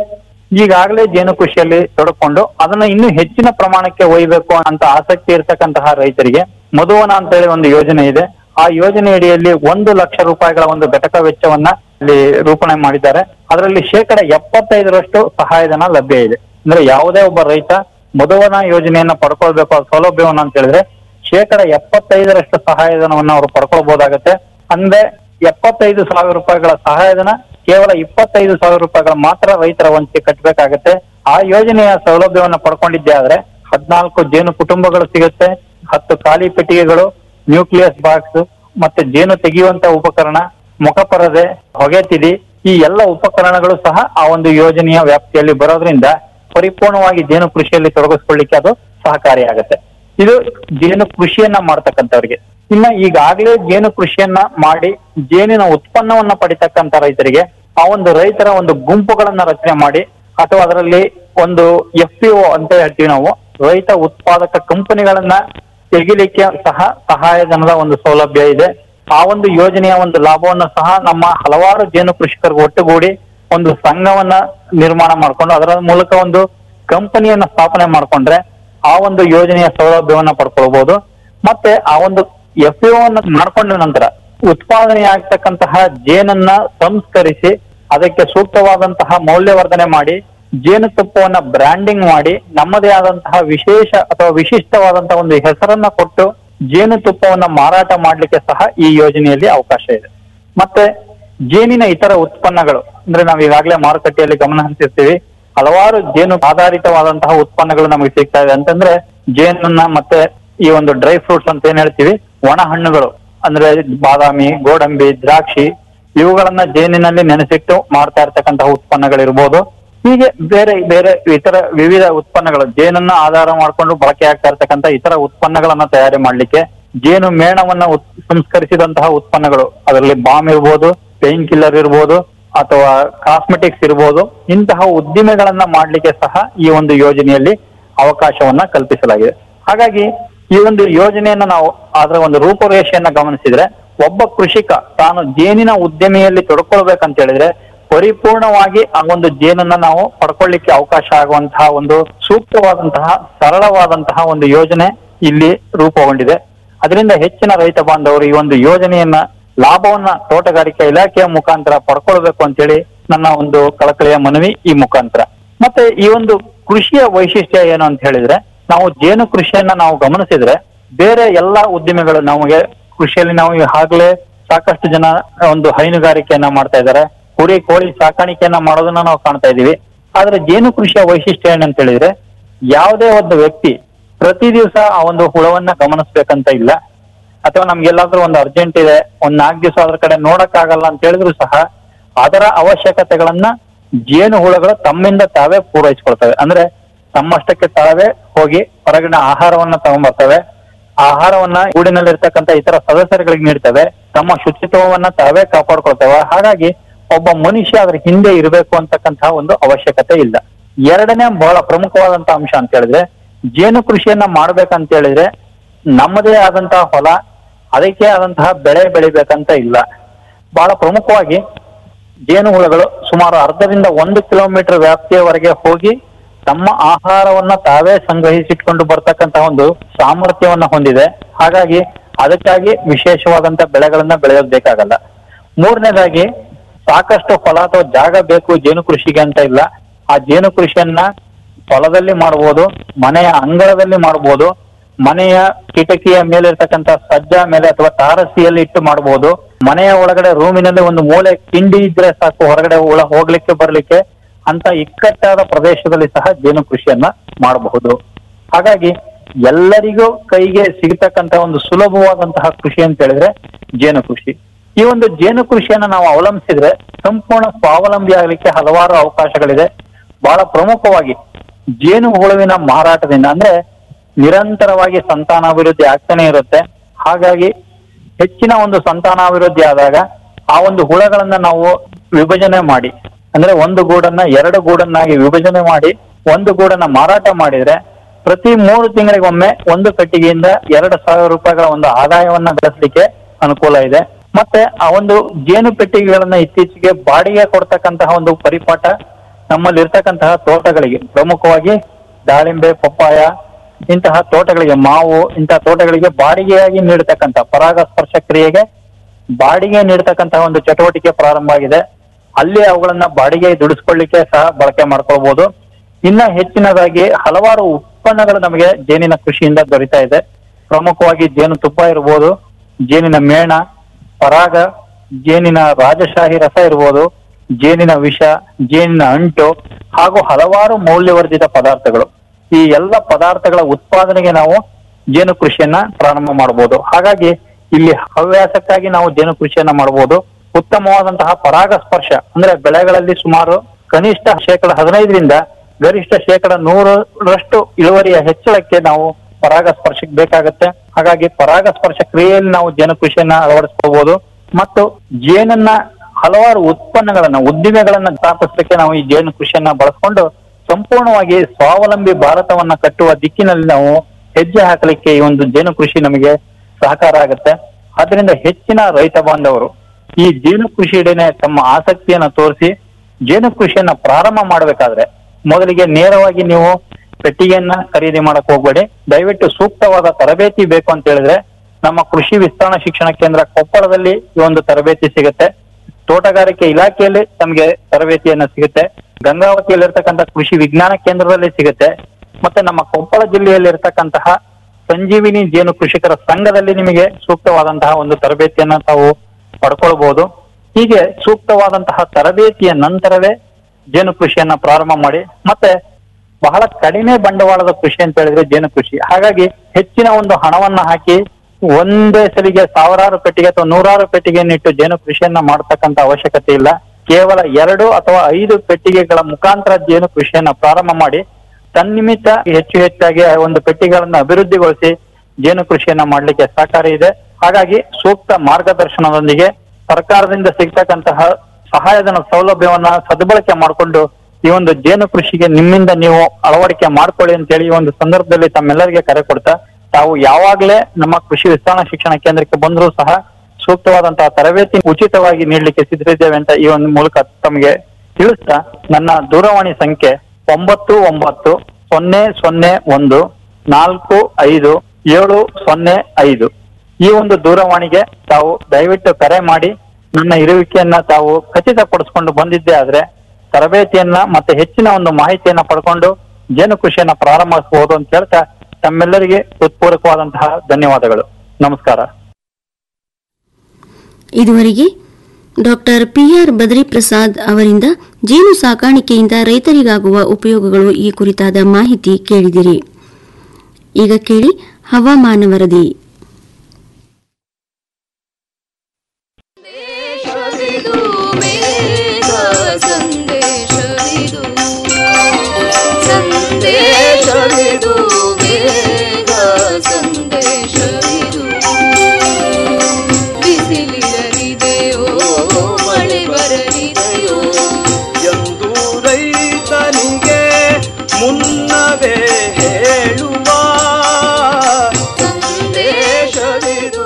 ಈಗಾಗಲೇ ಜೇನು ಕೃಷಿಯಲ್ಲಿ ತೊಡಕೊಂಡು ಅದನ್ನ ಇನ್ನೂ ಹೆಚ್ಚಿನ ಪ್ರಮಾಣಕ್ಕೆ ಒಯ್ಯಬೇಕು ಅಂತ ಆಸಕ್ತಿ ಇರತಕ್ಕಂತಹ ರೈತರಿಗೆ ಮಧುವನ ಅಂತ ಹೇಳಿ ಒಂದು ಯೋಜನೆ ಇದೆ ಆ ಯೋಜನೆ ಅಡಿಯಲ್ಲಿ ಒಂದು ಲಕ್ಷ ರೂಪಾಯಿಗಳ ಒಂದು ಘಟಕ ವೆಚ್ಚವನ್ನ ಇಲ್ಲಿ ರೂಪಣೆ ಮಾಡಿದ್ದಾರೆ ಅದರಲ್ಲಿ ಶೇಕಡ ಎಪ್ಪತ್ತೈದರಷ್ಟು ಸಹಾಯಧನ ಲಭ್ಯ ಇದೆ ಅಂದ್ರೆ ಯಾವುದೇ ಒಬ್ಬ ರೈತ ಮಧುವನ ಯೋಜನೆಯನ್ನ ಪಡ್ಕೊಳ್ಬೇಕು ಆ ಸೌಲಭ್ಯವನ್ನ ಅಂತ ಹೇಳಿದ್ರೆ ಶೇಕಡ ಎಪ್ಪತ್ತೈದರಷ್ಟು ಸಹಾಯಧನವನ್ನ ಅವರು ಪಡ್ಕೊಳ್ಬಹುದಾಗತ್ತೆ ಅಂದ್ರೆ ಎಪ್ಪತ್ತೈದು ಸಾವಿರ ರೂಪಾಯಿಗಳ ಸಹಾಯಧನ ಕೇವಲ ಇಪ್ಪತ್ತೈದು ಸಾವಿರ ರೂಪಾಯಿಗಳ ಮಾತ್ರ ರೈತರ ವಂಚಿಗೆ ಕಟ್ಟಬೇಕಾಗತ್ತೆ ಆ ಯೋಜನೆಯ ಸೌಲಭ್ಯವನ್ನ ಪಡ್ಕೊಂಡಿದ್ದೆ ಆದ್ರೆ ಹದಿನಾಲ್ಕು ಜೇನು ಕುಟುಂಬಗಳು ಸಿಗುತ್ತೆ ಹತ್ತು ಖಾಲಿ ಪೆಟ್ಟಿಗೆಗಳು ನ್ಯೂಕ್ಲಿಯಸ್ ಬಾಕ್ಸ್ ಮತ್ತೆ ಜೇನು ತೆಗೆಯುವಂತ ಉಪಕರಣ ಮುಖಪರದೆ ಹೊಗೆ ತಿದಿ ಈ ಎಲ್ಲ ಉಪಕರಣಗಳು ಸಹ ಆ ಒಂದು ಯೋಜನೆಯ ವ್ಯಾಪ್ತಿಯಲ್ಲಿ ಬರೋದ್ರಿಂದ ಪರಿಪೂರ್ಣವಾಗಿ ಜೇನು ಕೃಷಿಯಲ್ಲಿ ತೊಡಗಿಸ್ಕೊಳ್ಳಿಕ್ಕೆ ಅದು ಸಹಕಾರಿಯಾಗತ್ತೆ ಇದು ಜೇನು ಕೃಷಿಯನ್ನ ಮಾಡ್ತಕ್ಕಂಥವ್ರಿಗೆ ಇನ್ನ ಈಗಾಗಲೇ ಜೇನು ಕೃಷಿಯನ್ನ ಮಾಡಿ ಜೇನಿನ ಉತ್ಪನ್ನವನ್ನ ಪಡಿತಕ್ಕಂತ ರೈತರಿಗೆ ಆ ಒಂದು ರೈತರ ಒಂದು ಗುಂಪುಗಳನ್ನ ರಚನೆ ಮಾಡಿ ಅಥವಾ ಅದರಲ್ಲಿ ಒಂದು ಎಫ್ ಪಿ ಅಂತ ಹೇಳ್ತೀವಿ ನಾವು ರೈತ ಉತ್ಪಾದಕ ಕಂಪನಿಗಳನ್ನ ತೆಗಿಲಿಕ್ಕೆ ಸಹ ಸಹಾಯಧನದ ಒಂದು ಸೌಲಭ್ಯ ಇದೆ ಆ ಒಂದು ಯೋಜನೆಯ ಒಂದು ಲಾಭವನ್ನ ಸಹ ನಮ್ಮ ಹಲವಾರು ಜೇನು ಕೃಷಿಕರು ಒಟ್ಟುಗೂಡಿ ಒಂದು ಸಂಘವನ್ನ ನಿರ್ಮಾಣ ಮಾಡ್ಕೊಂಡು ಅದರ ಮೂಲಕ ಒಂದು ಕಂಪನಿಯನ್ನ ಸ್ಥಾಪನೆ ಮಾಡ್ಕೊಂಡ್ರೆ ಆ ಒಂದು ಯೋಜನೆಯ ಸೌಲಭ್ಯವನ್ನ ಪಡ್ಕೊಳ್ಬಹುದು ಮತ್ತೆ ಆ ಒಂದು ಎಫ್ ಅನ್ನ ಮಾಡ್ಕೊಂಡ ನಂತರ ಉತ್ಪಾದನೆ ಆಗ್ತಕ್ಕಂತಹ ಜೇನನ್ನ ಸಂಸ್ಕರಿಸಿ ಅದಕ್ಕೆ ಸೂಕ್ತವಾದಂತಹ ಮೌಲ್ಯವರ್ಧನೆ ಮಾಡಿ ಜೇನುತುಪ್ಪವನ್ನ ಬ್ರ್ಯಾಂಡಿಂಗ್ ಮಾಡಿ ನಮ್ಮದೇ ಆದಂತಹ ವಿಶೇಷ ಅಥವಾ ವಿಶಿಷ್ಟವಾದಂತಹ ಒಂದು ಹೆಸರನ್ನ ಕೊಟ್ಟು ಜೇನುತುಪ್ಪವನ್ನ ಮಾರಾಟ ಮಾಡ್ಲಿಕ್ಕೆ ಸಹ ಈ ಯೋಜನೆಯಲ್ಲಿ ಅವಕಾಶ ಇದೆ ಮತ್ತೆ ಜೇನಿನ ಇತರ ಉತ್ಪನ್ನಗಳು ಅಂದ್ರೆ ನಾವು ಈಗಾಗಲೇ ಮಾರುಕಟ್ಟೆಯಲ್ಲಿ ಗಮನ ಹರಿಸಿರ್ತೀವಿ ಹಲವಾರು ಜೇನು ಆಧಾರಿತವಾದಂತಹ ಉತ್ಪನ್ನಗಳು ನಮಗೆ ಸಿಗ್ತಾ ಇದೆ ಅಂತಂದ್ರೆ ಜೇನನ್ನ ಮತ್ತೆ ಈ ಒಂದು ಡ್ರೈ ಫ್ರೂಟ್ಸ್ ಅಂತ ಏನ್ ಹೇಳ್ತೀವಿ ಒಣ ಹಣ್ಣುಗಳು ಅಂದ್ರೆ ಬಾದಾಮಿ ಗೋಡಂಬಿ ದ್ರಾಕ್ಷಿ ಇವುಗಳನ್ನ ಜೇನಿನಲ್ಲಿ ನೆನೆಸಿಟ್ಟು ಮಾಡ್ತಾ ಇರ್ತಕ್ಕಂತಹ ಉತ್ಪನ್ನಗಳಿರ್ಬೋದು ಹೀಗೆ ಬೇರೆ ಬೇರೆ ಇತರ ವಿವಿಧ ಉತ್ಪನ್ನಗಳು ಜೇನನ್ನ ಆಧಾರ ಮಾಡ್ಕೊಂಡು ಬಳಕೆ ಆಗ್ತಾ ಇರ್ತಕ್ಕಂಥ ಇತರ ಉತ್ಪನ್ನಗಳನ್ನ ತಯಾರಿ ಮಾಡ್ಲಿಕ್ಕೆ ಜೇನು ಮೇಣವನ್ನ ಉತ್- ಸಂಸ್ಕರಿಸಿದಂತಹ ಉತ್ಪನ್ನಗಳು ಅದರಲ್ಲಿ ಬಾಂಬ್ ಇರ್ಬೋದು ಪೇನ್ ಕಿಲ್ಲರ್ ಇರ್ಬೋದು ಅಥವಾ ಕಾಸ್ಮೆಟಿಕ್ಸ್ ಇರ್ಬೋದು ಇಂತಹ ಉದ್ದಿಮೆಗಳನ್ನ ಮಾಡ್ಲಿಕ್ಕೆ ಸಹ ಈ ಒಂದು ಯೋಜನೆಯಲ್ಲಿ ಅವಕಾಶವನ್ನ ಕಲ್ಪಿಸಲಾಗಿದೆ ಹಾಗಾಗಿ ಈ ಒಂದು ಯೋಜನೆಯನ್ನ ನಾವು ಅದರ ಒಂದು ರೂಪುರೇಷೆಯನ್ನ ಗಮನಿಸಿದ್ರೆ ಒಬ್ಬ ಕೃಷಿಕ ತಾನು ಜೇನಿನ ಉದ್ಯಮಿಯಲ್ಲಿ ತೊಡ್ಕೊಳ್ಬೇಕಂತ ಹೇಳಿದ್ರೆ ಪರಿಪೂರ್ಣವಾಗಿ ಆ ಒಂದು ಜೇನನ್ನ ನಾವು ಪಡ್ಕೊಳ್ಳಿಕ್ಕೆ ಅವಕಾಶ ಆಗುವಂತಹ ಒಂದು ಸೂಕ್ತವಾದಂತಹ ಸರಳವಾದಂತಹ ಒಂದು ಯೋಜನೆ ಇಲ್ಲಿ ರೂಪುಗೊಂಡಿದೆ ಅದರಿಂದ ಹೆಚ್ಚಿನ ರೈತ ಬಾಂಧವರು ಈ ಒಂದು ಯೋಜನೆಯನ್ನ ಲಾಭವನ್ನ ತೋಟಗಾರಿಕೆ ಇಲಾಖೆಯ ಮುಖಾಂತರ ಪಡ್ಕೊಳ್ಬೇಕು ಅಂತೇಳಿ ನನ್ನ ಒಂದು ಕಳಕಳಿಯ ಮನವಿ ಈ ಮುಖಾಂತರ ಮತ್ತೆ ಈ ಒಂದು ಕೃಷಿಯ ವೈಶಿಷ್ಟ್ಯ ಏನು ಅಂತ ಹೇಳಿದ್ರೆ ನಾವು ಜೇನು ಕೃಷಿಯನ್ನ ನಾವು ಗಮನಿಸಿದ್ರೆ ಬೇರೆ ಎಲ್ಲಾ ಉದ್ದಿಮೆಗಳು ನಮಗೆ ಕೃಷಿಯಲ್ಲಿ ನಾವು ಈಗಾಗಲೇ ಸಾಕಷ್ಟು ಜನ ಒಂದು ಹೈನುಗಾರಿಕೆಯನ್ನ ಮಾಡ್ತಾ ಇದ್ದಾರೆ ಕುರಿ ಕೋಳಿ ಸಾಕಾಣಿಕೆಯನ್ನ ಮಾಡೋದನ್ನ ನಾವು ಕಾಣ್ತಾ ಇದೀವಿ ಆದ್ರೆ ಜೇನು ಕೃಷಿಯ ವೈಶಿಷ್ಟ್ಯ ಏನಂತ ಹೇಳಿದ್ರೆ ಯಾವುದೇ ಒಂದು ವ್ಯಕ್ತಿ ಪ್ರತಿ ದಿವಸ ಆ ಒಂದು ಹುಳವನ್ನ ಗಮನಿಸ್ಬೇಕಂತ ಇಲ್ಲ ಅಥವಾ ನಮ್ಗೆಲ್ಲಾದ್ರೂ ಒಂದು ಅರ್ಜೆಂಟ್ ಇದೆ ಒಂದ್ ನಾಲ್ಕು ದಿವಸ ಅದ್ರ ಕಡೆ ನೋಡಕ್ ಆಗಲ್ಲ ಅಂತ ಹೇಳಿದ್ರು ಸಹ ಅದರ ಅವಶ್ಯಕತೆಗಳನ್ನ ಜೇನು ಹುಳಗಳು ತಮ್ಮಿಂದ ತಾವೇ ಪೂರೈಸ್ಕೊಳ್ತವೆ ಅಂದ್ರೆ ತಮ್ಮಷ್ಟಕ್ಕೆ ತಾವೇ ಹೋಗಿ ಹೊರಗಿನ ಆಹಾರವನ್ನ ತಗೊಂಡ್ಬರ್ತವೆ ಆಹಾರವನ್ನ ಗೂಡಿನಲ್ಲಿರ್ತಕ್ಕಂಥ ಇತರ ಸದಸ್ಯರುಗಳಿಗೆ ನೀಡ್ತವೆ ತಮ್ಮ ಶುಚಿತ್ವವನ್ನ ತಾವೇ ಕಾಪಾಡ್ಕೊಳ್ತವೆ ಹಾಗಾಗಿ ಒಬ್ಬ ಮನುಷ್ಯ ಅದ್ರ ಹಿಂದೆ ಇರಬೇಕು ಅಂತಕ್ಕಂತಹ ಒಂದು ಅವಶ್ಯಕತೆ ಇಲ್ಲ ಎರಡನೇ ಬಹಳ ಪ್ರಮುಖವಾದಂತಹ ಅಂಶ ಅಂತ ಹೇಳಿದ್ರೆ ಜೇನು ಕೃಷಿಯನ್ನ ಮಾಡ್ಬೇಕಂತ ಹೇಳಿದ್ರೆ ನಮ್ಮದೇ ಆದಂತಹ ಹೊಲ ಅದಕ್ಕೆ ಆದಂತಹ ಬೆಳೆ ಬೆಳಿಬೇಕಂತ ಇಲ್ಲ ಬಹಳ ಪ್ರಮುಖವಾಗಿ ಜೇನು ಹುಳಗಳು ಸುಮಾರು ಅರ್ಧದಿಂದ ಒಂದು ಕಿಲೋಮೀಟರ್ ವ್ಯಾಪ್ತಿಯವರೆಗೆ ಹೋಗಿ ತಮ್ಮ ಆಹಾರವನ್ನ ತಾವೇ ಸಂಗ್ರಹಿಸಿಟ್ಕೊಂಡು ಬರ್ತಕ್ಕಂತಹ ಒಂದು ಸಾಮರ್ಥ್ಯವನ್ನ ಹೊಂದಿದೆ ಹಾಗಾಗಿ ಅದಕ್ಕಾಗಿ ವಿಶೇಷವಾದಂತ ಬೆಳೆಗಳನ್ನ ಬೆಳೆಯೋದ್ ಬೇಕಾಗಲ್ಲ ಮೂರನೇದಾಗಿ ಸಾಕಷ್ಟು ಹೊಲ ಅಥವಾ ಜಾಗ ಬೇಕು ಜೇನು ಕೃಷಿಗೆ ಅಂತ ಇಲ್ಲ ಆ ಜೇನು ಕೃಷಿಯನ್ನ ಹೊಲದಲ್ಲಿ ಮಾಡಬಹುದು ಮನೆಯ ಅಂಗಳದಲ್ಲಿ ಮಾಡಬಹುದು ಮನೆಯ ಕಿಟಕಿಯ ಮೇಲೆ ಇರ್ತಕ್ಕಂಥ ಸಜ್ಜ ಮೇಲೆ ಅಥವಾ ತಾರಸಿಯಲ್ಲಿ ಇಟ್ಟು ಮಾಡಬಹುದು ಮನೆಯ ಒಳಗಡೆ ರೂಮಿನಲ್ಲಿ ಒಂದು ಮೂಲೆ ಕಿಂಡಿ ಇದ್ರೆ ಸಾಕು ಹೊರಗಡೆ ಹುಳ ಹೋಗ್ಲಿಕ್ಕೆ ಬರ್ಲಿಕ್ಕೆ ಅಂತ ಇಕ್ಕಟ್ಟಾದ ಪ್ರದೇಶದಲ್ಲಿ ಸಹ ಜೇನು ಕೃಷಿಯನ್ನ ಮಾಡಬಹುದು ಹಾಗಾಗಿ ಎಲ್ಲರಿಗೂ ಕೈಗೆ ಸಿಗತಕ್ಕಂತ ಒಂದು ಸುಲಭವಾದಂತಹ ಕೃಷಿ ಅಂತ ಹೇಳಿದ್ರೆ ಜೇನು ಕೃಷಿ ಈ ಒಂದು ಜೇನು ಕೃಷಿಯನ್ನ ನಾವು ಅವಲಂಬಿಸಿದ್ರೆ ಸಂಪೂರ್ಣ ಸ್ವಾವಲಂಬಿ ಆಗ್ಲಿಕ್ಕೆ ಹಲವಾರು ಅವಕಾಶಗಳಿದೆ ಬಹಳ ಪ್ರಮುಖವಾಗಿ ಜೇನು ಹುಳುವಿನ ಮಾರಾಟದಿಂದ ಅಂದ್ರೆ ನಿರಂತರವಾಗಿ ಸಂತಾನಾಭಿವೃದ್ಧಿ ಆಗ್ತಾನೆ ಇರುತ್ತೆ ಹಾಗಾಗಿ ಹೆಚ್ಚಿನ ಒಂದು ಸಂತಾನಾಭಿವೃದ್ಧಿ ಆದಾಗ ಆ ಒಂದು ಹುಳಗಳನ್ನ ನಾವು ವಿಭಜನೆ ಮಾಡಿ ಅಂದ್ರೆ ಒಂದು ಗೂಡನ್ನ ಎರಡು ಗೂಡನ್ನಾಗಿ ವಿಭಜನೆ ಮಾಡಿ ಒಂದು ಗೂಡನ್ನ ಮಾರಾಟ ಮಾಡಿದ್ರೆ ಪ್ರತಿ ಮೂರು ತಿಂಗಳಿಗೊಮ್ಮೆ ಒಂದು ಕಟ್ಟಿಗೆಯಿಂದ ಎರಡು ಸಾವಿರ ರೂಪಾಯಿಗಳ ಒಂದು ಆದಾಯವನ್ನ ಗಳಿಸಲಿಕ್ಕೆ ಅನುಕೂಲ ಇದೆ ಮತ್ತೆ ಆ ಒಂದು ಜೇನು ಪೆಟ್ಟಿಗೆಗಳನ್ನ ಇತ್ತೀಚೆಗೆ ಬಾಡಿಗೆ ಕೊಡ್ತಕ್ಕಂತಹ ಒಂದು ಪರಿಪಾಠ ನಮ್ಮಲ್ಲಿ ಇರ್ತಕ್ಕಂತಹ ತೋಟಗಳಿಗೆ ಪ್ರಮುಖವಾಗಿ ದಾಳಿಂಬೆ ಪಪ್ಪಾಯ ಇಂತಹ ತೋಟಗಳಿಗೆ ಮಾವು ಇಂತಹ ತೋಟಗಳಿಗೆ ಬಾಡಿಗೆಯಾಗಿ ನೀಡತಕ್ಕಂಥ ಪರಾಗಸ್ಪರ್ಶ ಕ್ರಿಯೆಗೆ ಬಾಡಿಗೆ ನೀಡತಕ್ಕಂತಹ ಒಂದು ಚಟುವಟಿಕೆ ಪ್ರಾರಂಭ ಆಗಿದೆ ಅಲ್ಲಿ ಅವುಗಳನ್ನ ಬಾಡಿಗೆ ದುಡಿಸ್ಕೊಳ್ಳಿಕ್ಕೆ ಸಹ ಬಳಕೆ ಮಾಡ್ಕೊಳ್ಬಹುದು ಇನ್ನ ಹೆಚ್ಚಿನದಾಗಿ ಹಲವಾರು ಉತ್ಪನ್ನಗಳು ನಮಗೆ ಜೇನಿನ ಕೃಷಿಯಿಂದ ದೊರೀತಾ ಇದೆ ಪ್ರಮುಖವಾಗಿ ಜೇನು ತುಪ್ಪ ಇರ್ಬೋದು ಜೇನಿನ ಮೇಣ ಪರಾಗ ಜೇನಿನ ರಾಜಶಾಹಿ ರಸ ಇರ್ಬೋದು ಜೇನಿನ ವಿಷ ಜೇನಿನ ಅಂಟು ಹಾಗೂ ಹಲವಾರು ಮೌಲ್ಯವರ್ಧಿತ ಪದಾರ್ಥಗಳು ಈ ಎಲ್ಲ ಪದಾರ್ಥಗಳ ಉತ್ಪಾದನೆಗೆ ನಾವು ಜೇನು ಕೃಷಿಯನ್ನ ಪ್ರಾರಂಭ ಮಾಡಬಹುದು ಹಾಗಾಗಿ ಇಲ್ಲಿ ಹವ್ಯಾಸಕ್ಕಾಗಿ ನಾವು ಜೇನು ಕೃಷಿಯನ್ನ ಮಾಡಬಹುದು ಉತ್ತಮವಾದಂತಹ ಪರಾಗಸ್ಪರ್ಶ ಅಂದ್ರೆ ಬೆಳೆಗಳಲ್ಲಿ ಸುಮಾರು ಕನಿಷ್ಠ ಶೇಕಡ ಹದಿನೈದರಿಂದ ಗರಿಷ್ಠ ಶೇಕಡ ನೂರರಷ್ಟು ಇಳುವರಿಯ ಹೆಚ್ಚಳಕ್ಕೆ ನಾವು ಪರಾಗಸ್ಪರ್ಶಕ್ಕೆ ಬೇಕಾಗತ್ತೆ ಹಾಗಾಗಿ ಪರಾಗಸ್ಪರ್ಶ ಕ್ರಿಯೆಯಲ್ಲಿ ನಾವು ಜೇನು ಕೃಷಿಯನ್ನ ಅಳವಡಿಸ್ಕೋಬಹುದು ಮತ್ತು ಜೇನನ್ನ ಹಲವಾರು ಉತ್ಪನ್ನಗಳನ್ನ ಉದ್ದಿಮೆಗಳನ್ನ ಸ್ಥಾಪಿಸಲಿಕ್ಕೆ ನಾವು ಈ ಜೇನು ಕೃಷಿಯನ್ನ ಬಳಸ್ಕೊಂಡು ಸಂಪೂರ್ಣವಾಗಿ ಸ್ವಾವಲಂಬಿ ಭಾರತವನ್ನ ಕಟ್ಟುವ ದಿಕ್ಕಿನಲ್ಲಿ ನಾವು ಹೆಜ್ಜೆ ಹಾಕಲಿಕ್ಕೆ ಈ ಒಂದು ಜೇನು ಕೃಷಿ ನಮಗೆ ಸಹಕಾರ ಆಗುತ್ತೆ ಆದ್ರಿಂದ ಹೆಚ್ಚಿನ ರೈತ ಬಾಂಧವರು ಈ ಜೇನು ಕೃಷಿಯೆಡೆನೆ ತಮ್ಮ ಆಸಕ್ತಿಯನ್ನ ತೋರಿಸಿ ಜೇನು ಕೃಷಿಯನ್ನ ಪ್ರಾರಂಭ ಮಾಡಬೇಕಾದ್ರೆ ಮೊದಲಿಗೆ ನೇರವಾಗಿ ನೀವು ಪೆಟ್ಟಿಗೆಯನ್ನ ಖರೀದಿ ಮಾಡಕ್ ಹೋಗ್ಬೇಡಿ ದಯವಿಟ್ಟು ಸೂಕ್ತವಾದ ತರಬೇತಿ ಬೇಕು ಅಂತ ಹೇಳಿದ್ರೆ ನಮ್ಮ ಕೃಷಿ ವಿಸ್ತರಣಾ ಶಿಕ್ಷಣ ಕೇಂದ್ರ ಕೊಪ್ಪಳದಲ್ಲಿ ಈ ಒಂದು ತರಬೇತಿ ಸಿಗುತ್ತೆ ತೋಟಗಾರಿಕೆ ಇಲಾಖೆಯಲ್ಲಿ ತಮಗೆ ತರಬೇತಿಯನ್ನ ಸಿಗುತ್ತೆ ಗಂಗಾವತಿಯಲ್ಲಿರ್ತಕ್ಕಂಥ ಕೃಷಿ ವಿಜ್ಞಾನ ಕೇಂದ್ರದಲ್ಲಿ ಸಿಗುತ್ತೆ ಮತ್ತೆ ನಮ್ಮ ಕೊಪ್ಪಳ ಜಿಲ್ಲೆಯಲ್ಲಿ ಇರ್ತಕ್ಕಂತಹ ಸಂಜೀವಿನಿ ಜೇನು ಕೃಷಿಕರ ಸಂಘದಲ್ಲಿ ನಿಮಗೆ ಸೂಕ್ತವಾದಂತಹ ಒಂದು ತರಬೇತಿಯನ್ನ ತಾವು ಪಡ್ಕೊಳ್ಬಹುದು ಹೀಗೆ ಸೂಕ್ತವಾದಂತಹ ತರಬೇತಿಯ ನಂತರವೇ ಜೇನು ಕೃಷಿಯನ್ನ ಪ್ರಾರಂಭ ಮಾಡಿ ಮತ್ತೆ ಬಹಳ ಕಡಿಮೆ ಬಂಡವಾಳದ ಕೃಷಿ ಅಂತ ಹೇಳಿದ್ರೆ ಜೇನು ಕೃಷಿ ಹಾಗಾಗಿ ಹೆಚ್ಚಿನ ಒಂದು ಹಣವನ್ನ ಹಾಕಿ ಒಂದೇ ಸಲಿಗೆ ಸಾವಿರಾರು ಪೆಟ್ಟಿಗೆ ಅಥವಾ ನೂರಾರು ಪೆಟ್ಟಿಗೆಯನ್ನಿಟ್ಟು ಜೇನು ಕೃಷಿಯನ್ನ ಮಾಡತಕ್ಕಂತ ಅವಶ್ಯಕತೆ ಇಲ್ಲ ಕೇವಲ ಎರಡು ಅಥವಾ ಐದು ಪೆಟ್ಟಿಗೆಗಳ ಮುಖಾಂತರ ಜೇನು ಕೃಷಿಯನ್ನ ಪ್ರಾರಂಭ ಮಾಡಿ ತನ್ನಿಮಿತ್ತ ಹೆಚ್ಚು ಹೆಚ್ಚಾಗಿ ಆ ಒಂದು ಪೆಟ್ಟಿಗೆಗಳನ್ನ ಅಭಿವೃದ್ಧಿಗೊಳಿಸಿ ಜೇನು ಕೃಷಿಯನ್ನ ಮಾಡ್ಲಿಕ್ಕೆ ಸಹಕಾರಿ ಇದೆ ಹಾಗಾಗಿ ಸೂಕ್ತ ಮಾರ್ಗದರ್ಶನದೊಂದಿಗೆ ಸರ್ಕಾರದಿಂದ ಸಿಗ್ತಕ್ಕಂತಹ ಸಹಾಯಧನ ಸೌಲಭ್ಯವನ್ನ ಸದ್ಬಳಕೆ ಮಾಡಿಕೊಂಡು ಈ ಒಂದು ಜೇನು ಕೃಷಿಗೆ ನಿಮ್ಮಿಂದ ನೀವು ಅಳವಡಿಕೆ ಮಾಡ್ಕೊಳ್ಳಿ ಅಂತ ಹೇಳಿ ಈ ಒಂದು ಸಂದರ್ಭದಲ್ಲಿ ತಮ್ಮೆಲ್ಲರಿಗೆ ಕರೆ ಕೊಡ್ತಾ ತಾವು ಯಾವಾಗಲೇ ನಮ್ಮ ಕೃಷಿ ವಿಸ್ತರಣಾ ಶಿಕ್ಷಣ ಕೇಂದ್ರಕ್ಕೆ ಬಂದರೂ ಸಹ ಸೂಕ್ತವಾದಂತಹ ತರಬೇತಿ ಉಚಿತವಾಗಿ ನೀಡಲಿಕ್ಕೆ ಸಿದ್ಧರಿದ್ದೇವೆ ಅಂತ ಈ ಒಂದು ಮೂಲಕ ತಮಗೆ ತಿಳಿಸ್ತಾ ನನ್ನ ದೂರವಾಣಿ ಸಂಖ್ಯೆ ಒಂಬತ್ತು ಒಂಬತ್ತು ಸೊನ್ನೆ ಸೊನ್ನೆ ಒಂದು ನಾಲ್ಕು ಐದು ಏಳು ಸೊನ್ನೆ ಐದು ಈ ಒಂದು ದೂರವಾಣಿಗೆ ತಾವು ದಯವಿಟ್ಟು ಕರೆ ಮಾಡಿ ನನ್ನ ಇರುವಿಕೆಯನ್ನ ತಾವು ಖಚಿತಪಡಿಸ್ಕೊಂಡು ಬಂದಿದ್ದೆ ಆದ್ರೆ ತರಬೇತಿಯನ್ನ ಮತ್ತೆ ಹೆಚ್ಚಿನ ಒಂದು ಮಾಹಿತಿಯನ್ನ ಪಡ್ಕೊಂಡು ಜೇನು ಕೃಷಿಯನ್ನ ಪ್ರಾರಂಭಿಸಬಹುದು ಅಂತ ಹೇಳ್ತಾ ತಮ್ಮೆಲ್ಲರಿಗೆ ಹೃತ್ಪೂರ್ವಕವಾದಂತಹ ಧನ್ಯವಾದಗಳು ನಮಸ್ಕಾರ ಇದುವರೆಗೆ ಡಾಕ್ಟರ್ ಪಿಆರ್ ಬದ್ರಿ ಪ್ರಸಾದ್ ಅವರಿಂದ ಜೇನು ಸಾಕಾಣಿಕೆಯಿಂದ ರೈತರಿಗಾಗುವ ಉಪಯೋಗಗಳು ಈ ಕುರಿತಾದ ಮಾಹಿತಿ ಕೇಳಿದಿರಿ ಈಗ ಕೇಳಿ ಹವಾಮಾನ ವರದಿ ಸಂದೇಶವಿದು ಸಂದೇಶವಿದು ಬೇಗ ಸಂದೇಶವಿದು ಬಿಸಿಲಿರಲಿದೆಯೋ ಮಳೆ ಬರಲಿದೆಯೋ ಎಂದು ರೈತನಿಗೆ ಮುನ್ನವೇ ಹೇಳುವ ಸಂದೇಶವಿದು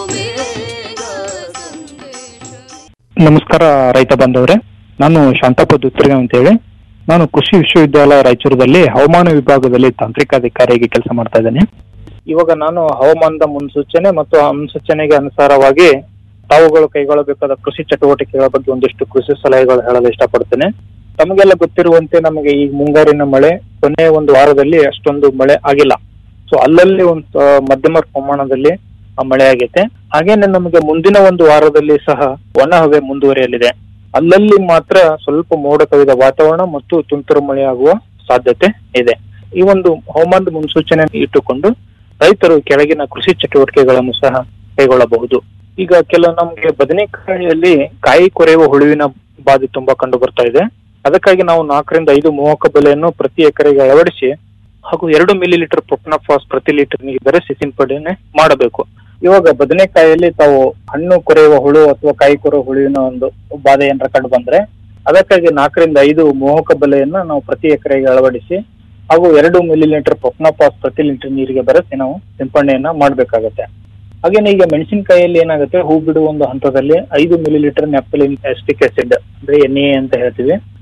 ನಮಸ್ಕಾರ ರೈತ ಬಾಂಧವರೇ ನಾನು ಶಾಂತಪ್ಪ ದುತ್ರಿಗ ಅಂತೇಳಿ ನಾನು ಕೃಷಿ ವಿಶ್ವವಿದ್ಯಾಲಯ ರಾಯಚೂರದಲ್ಲಿ ಹವಾಮಾನ ವಿಭಾಗದಲ್ಲಿ ತಾಂತ್ರಿಕ ಅಧಿಕಾರಿಯಾಗಿ ಕೆಲಸ ಮಾಡ್ತಾ ಇದ್ದೇನೆ ಇವಾಗ ನಾನು ಹವಾಮಾನದ ಮುನ್ಸೂಚನೆ ಮತ್ತು ಆ ಮುನ್ಸೂಚನೆಗೆ ಅನುಸಾರವಾಗಿ ತಾವುಗಳು ಕೈಗೊಳ್ಳಬೇಕಾದ ಕೃಷಿ ಚಟುವಟಿಕೆಗಳ ಬಗ್ಗೆ ಒಂದಿಷ್ಟು ಕೃಷಿ ಸಲಹೆಗಳು ಹೇಳಲು ಇಷ್ಟಪಡ್ತೇನೆ ತಮಗೆಲ್ಲ ಗೊತ್ತಿರುವಂತೆ ನಮಗೆ ಈ ಮುಂಗಾರಿನ ಮಳೆ ಕೊನೆಯ ಒಂದು ವಾರದಲ್ಲಿ ಅಷ್ಟೊಂದು ಮಳೆ ಆಗಿಲ್ಲ ಸೊ ಅಲ್ಲಲ್ಲಿ ಒಂದು ಆ, ಮಧ್ಯಮ ಪ್ರಮಾಣದಲ್ಲಿ ಆ ಮಳೆ ಆಗೈತೆ ಹಾಗೇನೆ ನಮಗೆ ಮುಂದಿನ ಒಂದು ವಾರದಲ್ಲಿ ಸಹ ಒಣ ಹವೆ ಮುಂದುವರಿಯಲಿದೆ ಅಲ್ಲಲ್ಲಿ ಮಾತ್ರ ಸ್ವಲ್ಪ ಮೋಡ ಕವಿದ ವಾತಾವರಣ ಮತ್ತು ತುಂತುರು ಮಳೆ ಆಗುವ ಸಾಧ್ಯತೆ ಇದೆ ಈ ಒಂದು ಹವಾಮಾನದ ಮುನ್ಸೂಚನೆ ಇಟ್ಟುಕೊಂಡು ರೈತರು ಕೆಳಗಿನ ಕೃಷಿ ಚಟುವಟಿಕೆಗಳನ್ನು ಸಹ ಕೈಗೊಳ್ಳಬಹುದು ಈಗ ಕೆಲವು ನಮ್ಗೆ ಬದನೆಕಾಯಿಯಲ್ಲಿ ಕಾಯಿ ಕೊರೆಯುವ ಹುಳುವಿನ ಬಾಧೆ ತುಂಬಾ ಕಂಡು ಬರ್ತಾ ಇದೆ ಅದಕ್ಕಾಗಿ ನಾವು ನಾಲ್ಕರಿಂದ ಐದು ಮೋಹಕ ಬೆಲೆಯನ್ನು ಪ್ರತಿ ಎಕರೆಗೆ ಅಳವಡಿಸಿ ಹಾಗೂ ಎರಡು ಮಿಲಿ ಲೀಟರ್ ಪ್ರೊಪನಫಾಸ್ ಪ್ರತಿ ಲೀಟರ್ ನೀರಿಗೆ ಬೆರೆಸಿ ಸಿಂಪಡಣೆ ಮಾಡಬೇಕು ಇವಾಗ ಬದನೆಕಾಯಿಯಲ್ಲಿ ತಾವು ಹಣ್ಣು ಕೊರೆಯುವ ಹುಳು ಅಥವಾ ಕಾಯಿ ಕೊರೆಯುವ ಹುಳುವಿನ ಒಂದು ಬಾಧೆ ಏನಾರ ಕಂಡು ಬಂದ್ರೆ ಅದಕ್ಕಾಗಿ ನಾಲ್ಕರಿಂದ ಐದು ಮೋಹಕ ಬೆಲೆಯನ್ನ ನಾವು ಪ್ರತಿ ಎಕರೆಗೆ ಅಳವಡಿಸಿ ಹಾಗೂ ಎರಡು ಮಿಲಿ ಲೀಟರ್ ಪ್ರೊಪನಫಾಸ್ ಪ್ರತಿ ಲೀಟರ್ ನೀರಿಗೆ ಬೆರೆಸಿ ನಾವು ಸಿಂಪಡಣೆಯನ್ನ ಮಾಡಬೇಕಾಗತ್ತೆ ಹಾಗೇನೆ ಈಗ ಮೆಣಸಿನಕಾಯಿಯಲ್ಲಿ ಏನಾಗುತ್ತೆ ಹೂ ಬಿಡುವ ಒಂದು ಹಂತದಲ್ಲಿ ಐದು millilitre naphthalene acetic acid ಅಂದ್ರೆ ಎನ್ ಎ ಅಂತ ಹೇಳ್ತೀವಿ